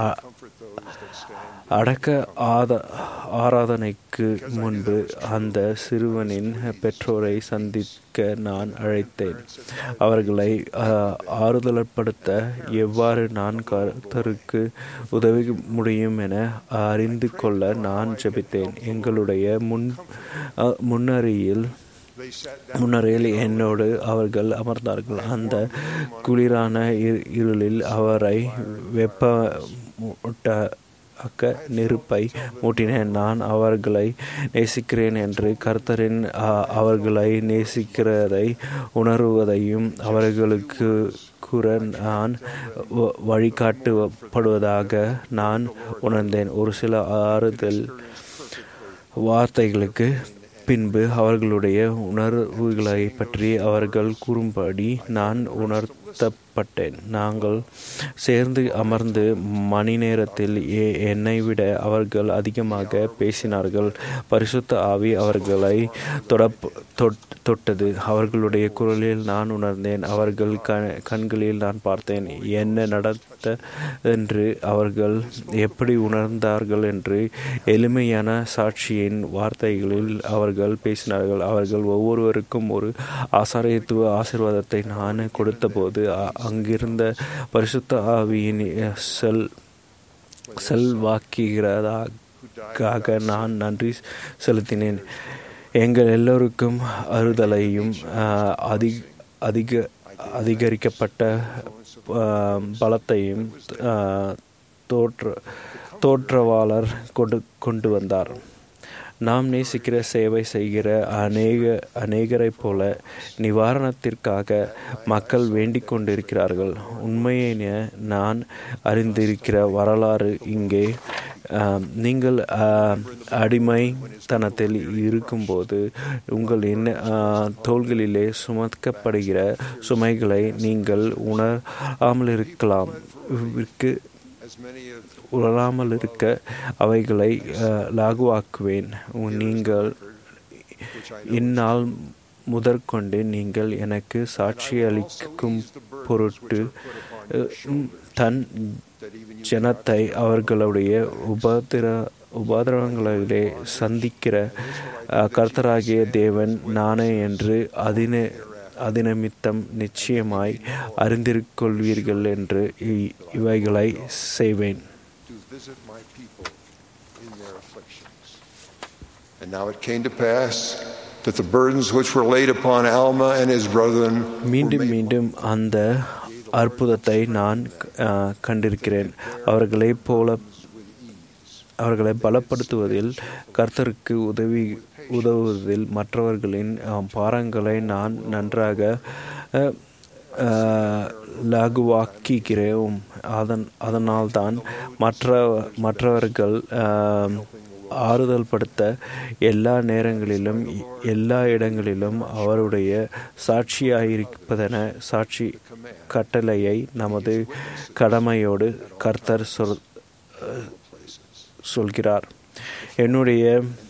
அடக்க ஆத ஆராதனைக்கு முன்பு அந்த சிறுவனின் பெற்றோரை சந்திக்க நான் அழைத்தேன் அவர்களை ஆறுதலப்படுத்த எவ்வாறு நான் கர்த்தருக்கு உதவி முடியும் என அறிந்து கொள்ள நான் ஜெபித்தேன் எங்களுடைய முன் முன்னறியில் முன்னரையில் என்னோடு அவர்கள் அமர்ந்தார்கள் அந்த குளிரான இருளில் அவரை வெப்ப அக்க நெருப்பை மூட்டினேன் நான் அவர்களை நேசிக்கிறேன் என்று கர்த்தரின் அவர்களை நேசிக்கிறதை உணர்வதையும் அவர்களுக்கு கூற நான் வழிகாட்டுப்படுவதாக நான் உணர்ந்தேன் ஒரு சில ஆறுதல் வார்த்தைகளுக்கு பின்பு அவர்களுடைய உணர்வுகளை பற்றி அவர்கள் கூறும்படி நான் உணர்த்தப்பட்டேன் நாங்கள் சேர்ந்து அமர்ந்து மணி நேரத்தில் என்னை விட அவர்கள் அதிகமாக பேசினார்கள் பரிசுத்த ஆவி அவர்களை தொட்டது அவர்களுடைய குரலில் நான் உணர்ந்தேன் அவர்கள் கண்களில் நான் பார்த்தேன் என்ன நடத்த என்று அவர்கள் எப்படி உணர்ந்தார்கள் என்று எளிமையான சாட்சியின் வார்த்தைகளில் அவர்கள் பேசினார்கள் அவர்கள் ஒவ்வொருவருக்கும் ஒரு ஆசாரியத்துவ ஆசிர்வாதத்தை நான் கொடுத்தபோது போது அ- அங்கிருந்த பரிசுத்த ஆவியின் செல் செல்வாக்குகிறதாக நான் நன்றி செலுத்தினேன் எங்கள் எல்லோருக்கும் அறுதலையும் ஆஹ், அதிக அதிக அதிகரிக்கப்பட்ட ஆஹ், பலத்தையும் ஆஹ், தோற்ற தோற்றவாளர் கொண்டு கொண்டு வந்தார் நாம் நேசிக்கிற சேவை செய்கிற அநேக அநேகரைப் போல நிவாரணத்திற்காக மக்கள் வேண்டிக் கொண்டிருக்கிறார்கள் உண்மையை நான் அறிந்திருக்கிற வரலாறு இங்கே ஆம், நீங்கள் ஆ, அடிமைத்தனத்தில் இருக்கும்போது உங்கள் என்ன ஆ, தோள்களிலே சுமக்கப்படுகிற சுமைகளை நீங்கள் உணராமல் இருக்கலாம் இவ்விற்கு உணராமல் இருக்க அவைகளை அஹ், லாகுவாக்குவேன் உன் நீங்கள் இந்நாள் முதற்கொண்டு நீங்கள் எனக்கு சாட்சியளிக்கும் பொருட்டு அஹ், தன் ஜனத்தை அவர்களுடைய உபதிர உபதிரவங்களிலே சந்திக்கிற அஹ், கர்த்தராகிய தேவன் நானே என்று அதின அதினமித்தம் நிச்சயமாய் அறிந்திருக்கொள்வீர்கள் என்று இ- இவைகளை செய்வேன் to visit my people in their afflictions. And now it came to pass that the burdens which were laid upon Alma and his brethren மீண்டும் மீண்டும் அந்த அற்புதத்தை நான் அஹ், கண்டிருக்கிறேன் அவர்களைப் போல அவர்களை பலப்படுத்துவதில் கர்த்தருக்கு உதவி உதவுவதில் மற்றவர்களின் அஹ், பாரங்களை நான் நன்றாக அஹ், அஹ், லகுவாக்குகிறோம் அதன் அதனால்தான் மற்ற மற்றவர்கள் அஹ், ஆறுதல் படுத்த எல்லா நேரங்களிலும் எல்லா இடங்களிலும் அவருடைய சாட்சியாயிருப்பதென சாட்சி கட்டளையை நமது கடமையோடு கர்த்தர் சொல் சொல்கிறார் என்னுடைய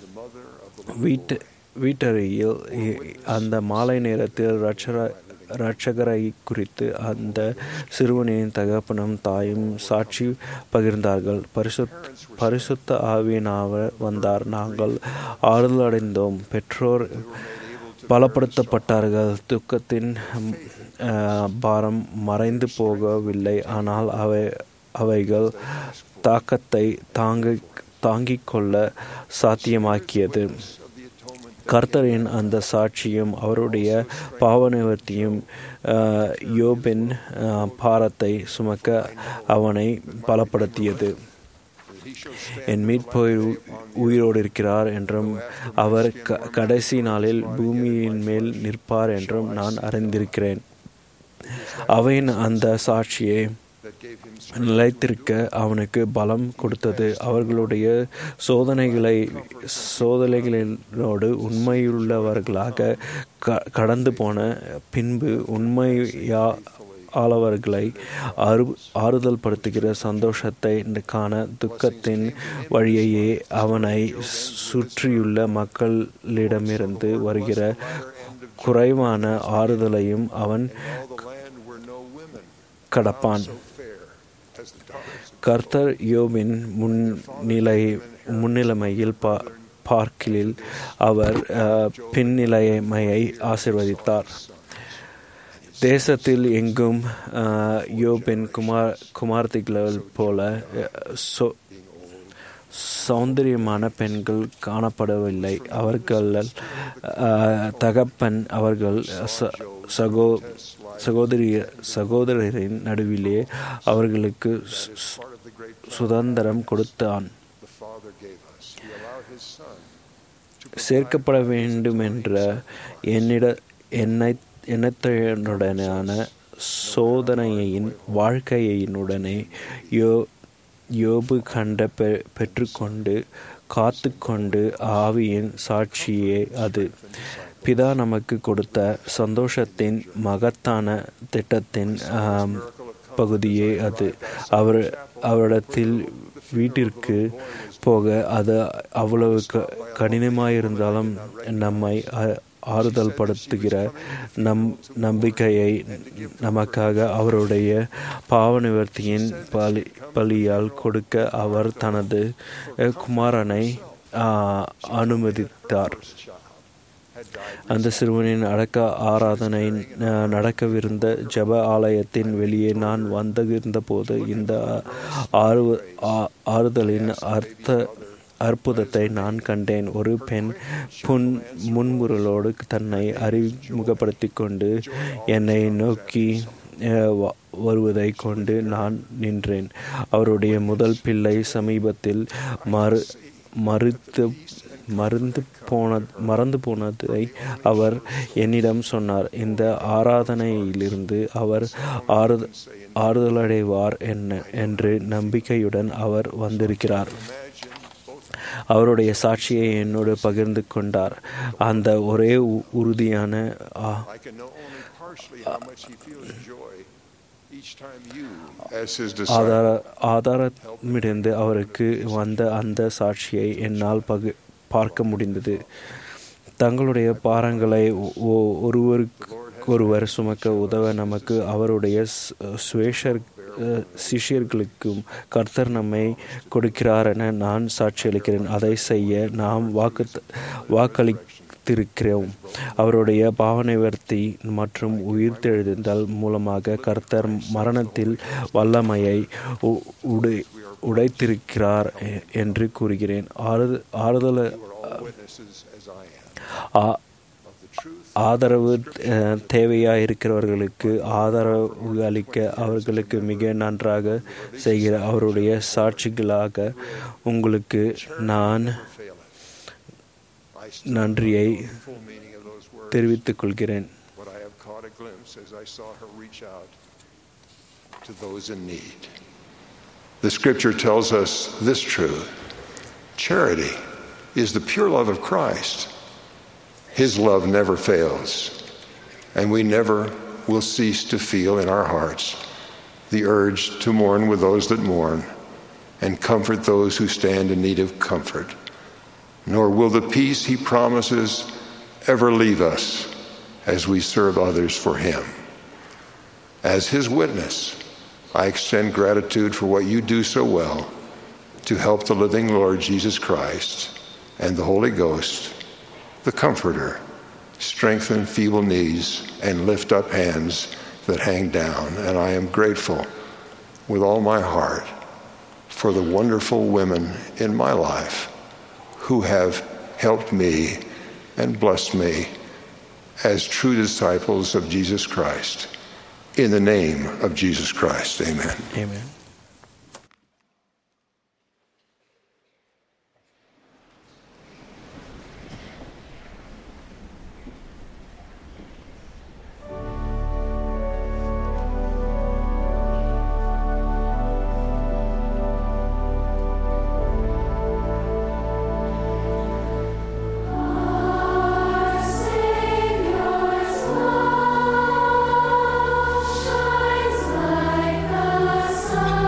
வீட்டு வீட்டறையில் இ- அந்த மாலை நேரத்தில் ரட்சர ரட்சகரை குறித்து அந்த சிறுவனின் தகப்பனும் தாயும் சாட்சி பகிர்ந்தார்கள் பரிசுத் பரிசுத்த ஆவியனாவர் வந்தார் நாங்கள் ஆறுதல் அடைந்தோம் பெற்றோர் பலப்படுத்தப்பட்டார்கள் துக்கத்தின் ம், அஹ், பாரம் மறைந்து போகவில்லை ஆனால் அவை அவைகள் தாக்கத்தை தாங்க தாங்கிக் கொள்ள சாத்தியமாக்கியது கர்த்தரின் அந்த சாட்சியும் அவருடைய பாவ நிவர்த்தியும் அஹ், யோபின் அஹ், பாரத்தை சுமக்க அவனை பலப்படுத்தியது என் மீட்போர் உயிரோடு இருக்கிறார் என்றும் அவர் க- கடைசி நாளில் பூமியின் மேல் நிற்பார் என்றும் நான் அறிந்திருக்கிறேன் அவையின் அந்த சாட்சியை நிலைத்திருக்க அவனுக்கு பலம் கொடுத்தது அவர்களுடைய சோதனைகளை சோதனைகளோடு உண்மையுள்ளவர்களாக க- கடந்து போன பின்பு உண்மையா ஆளவர்களை ஆறு ஆறுதல் படுத்துகிற சந்தோஷத்தை காண துக்கத்தின் வழியையே அவனை சுற்றியுள்ள மக்களிடமிருந்து வருகிற குறைவான ஆறுதலையும் அவன் கடப்பான் கர்த்தர் யோபின் முன்னிலை முன்னிலைமையில் பா பார்க்கிலில் அவர் அஹ், பின்னிலைமையை ஆசிர்வதித்தார் தேசத்தில் எங்கும் அஹ், யோபின் குமார் குமார்த்திகள் போல அஹ், சொ- சௌந்தரியமான பெண்கள் காணப்படவில்லை அவர்கள் அஹ், தகப்பன் அவர்கள் ச- சகோ சகோதரி சகோதரரின் நடுவிலே அவர்களுக்கு சு- சு- சுதந்திரம் கொடுத்தான் the Father gave us. He allowed His Son சேர்க்கப்பட வேண்டுமென்ற என்னிட என்னை எண்ணத்தினுடனான சோதனையின் வாழ்க்கையினுடனே யோ யோபு கண்ட பெ பெற்றுக்கொண்டு காத்து கொண்டு ஆவியின் சாட்சியே அது பிதா நமக்கு கொடுத்த சந்தோஷத்தின் மகத்தான திட்டத்தின் ஆம், பகுதியே அது அவர் அவரிடத்தில் வீட்டிற்கு போக அது அவ்வளவு க கடினமாயிருந்தாலும் நம்மை அ- ஆறுதல் படுத்துகிற நம் நம்பிக்கையை நமக்காக அவருடைய பாவ நிவர்த்தியின் பலி பலியால் கொடுக்க அவர் தனது அஹ், குமாரனை ஆஹ், அனுமதித்தார் அந்த சிறுவனின் அடக்க ஆராதனை அஹ், நடக்கவிருந்த ஜெப ஆலயத்தின் வெளியே நான் வந்திருந்த போது இந்த ஆறு ஆ- ஆறுதலின் அர்த்த அற்புதத்தை நான் கண்டேன் ஒரு பெண் புன் முன்முறலோடு தன்னை அறிமுகப்படுத்திக் கொண்டு என்னை நோக்கி அஹ், வ- வருவதை கொண்டு நான் நின்றேன் அவருடைய முதல் பிள்ளை சமீபத்தில் மறு மறுத்து மறந்து போன மறந்து போனதை அவர் என்னிடம் சொன்னார் இந்த ஆராதனையிலிருந்து அவர் ஆறு ஆறுதலடைவார் என்ன என்று நம்பிக்கையுடன் அவர் வந்திருக்கிறார் அவருடைய சாட்சியை என்னோடு பகிர்ந்து கொண்டார் அந்த ஒரே உ- உறுதியான ஆ, I can know only partially how much he feels joy each time you, as his ஆதார disciple, ஆதாரமிருந்து அவருக்கு வந்த அந்த சாட்சியை என்னால் பகு பார்க்க முடிந்தது தங்களுடைய பாரங்களை ஒ- ஒ- ஒருவருக்கொருவர் சுமக்க உதவ நமக்கு அவருடைய ஸ்- சுவேஷர் அஹ், சிஷ்யர்களுக்கும் கர்த்தர் நம்மை கொடுக்கிறார் என நான் சாட்சியளிக்கிறேன் அதை செய்ய நாம் வாக்கு வாக்களித்திருக்கிறோம் அவருடைய பாவனைவர்த்தி மற்றும் உயிர்த்தெழுதல் மூலமாக கர்த்தர் மரணத்தில் வல்லமையை உ- உடை உடைத்திருக்கிறார் எ- என்று கூறுகிறேன் ஆறுத ஆறுதல witnesses as I am. ஆ- ஆதரவு அஹ், தேவையாயிருக்கிறவர்களுக்கு ஆதரவு அளிக்க அவர்களுக்கு மிக நன்றாக செய்கிற அவருடைய சாட்சிகளாக உங்களுக்கு நான் நன்றியை Full meaning of those words. தெரிவித்துக் கொள்கிறேன் What I have caught a glimpse as I saw her reach out to those in need. The scripture tells us this truth charity is the pure love of Christ. His love never fails, and we never will cease to feel in our hearts the urge to mourn with those that mourn and comfort those who stand in need of comfort. Nor will the peace he promises ever leave us as we serve others for him. As his witness, I extend gratitude for what you do so well to help the living Lord Jesus Christ and the Holy Ghost, the Comforter, strengthen feeble knees and lift up hands that hang down. And I am grateful with all my heart for the wonderful women in my life who have helped me and blessed me as true disciples of Jesus Christ. In the name of Jesus Christ, amen. Amen. Savior's love shines like the sun.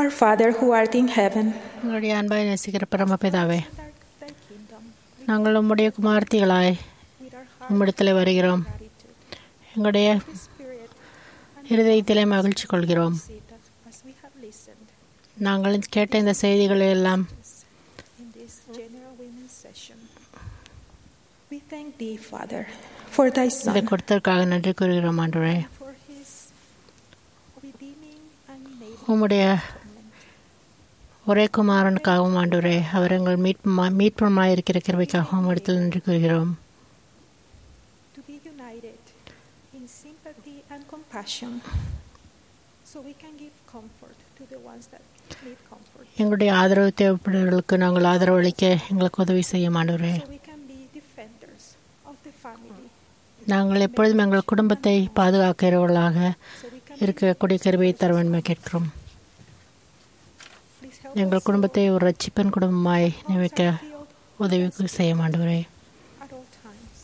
Our Father who art in heaven, எங்களுடைய அன்பாய் நேசிக்கிற பரமபிதாவே நாங்கள் உம்முடைய குமார்த்திகளாய் உம்மிடத்தில் வருகிறோம் எங்களுடைய இருதயத்திலே மகிழ்ச்சி கொள்கிறோம் as we have listened நாங்கள் கேட்ட இந்த செய்திகளை எல்லாம் in this general women's session, we thank thee, Father, for thy இதை Son, கொடுத்ததற்காக நன்றி கூறுகிறோம் ஆண்டவரே for his redeeming and enabling உம்முடைய ஒரே குமாரனுக்காகவும் ஆண்டவரே அவர் எங்கள் மீட்புமா மீட்புமாய் இருக்கிற கிருபைக்காகவும் இடத்தில் நன்றி கூறுகிறோம் to be united in sympathy and compassion so we can give comfort to the ones that need comfort. எங்களுடைய ஆதரவு தேவைப்படுவர்களுக்கு நாங்கள் ஆதரவு அளிக்க எங்களுக்கு உதவி செய்யும் ஆண்டவரே So we can be defenders of the family. நாங்கள் எப்பொழுதும் எங்கள் குடும்பத்தை பாதுகாக்கிறவர்களாக இருக்கக்கூடிய கருவியை தர வேண்டுமே கேட்கிறோம் எங்கள் குடும்பத்தை ஒரு ரட்சிப்பன் குடும்பமாய் நியமிக்க உதவி செய்ய மாண்டவரே at all times.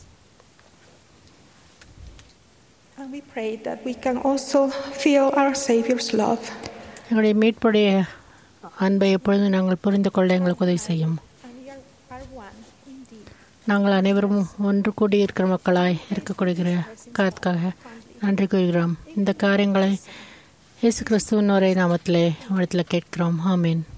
And we pray that we can also feel our Savior's love. எங்களுடைய மீட்புடைய அன்பை எப்பொழுதும் நாங்கள் புரிந்து கொள்ள எங்களுக்கு உதவி செய்யும் And we are, are one indeed. நாங்கள் அனைவரும் ஒன்று கூடி இருக்கிற மக்களாய் இருக்கக்கூடிய காரணத்துக்காக நன்றி கூறுகிறோம் இந்த காரியங்களை இயேசு கிறிஸ்துவின் ஒரே நாமத்திலே இடத்துல கேட்கிறோம் ஆமீன்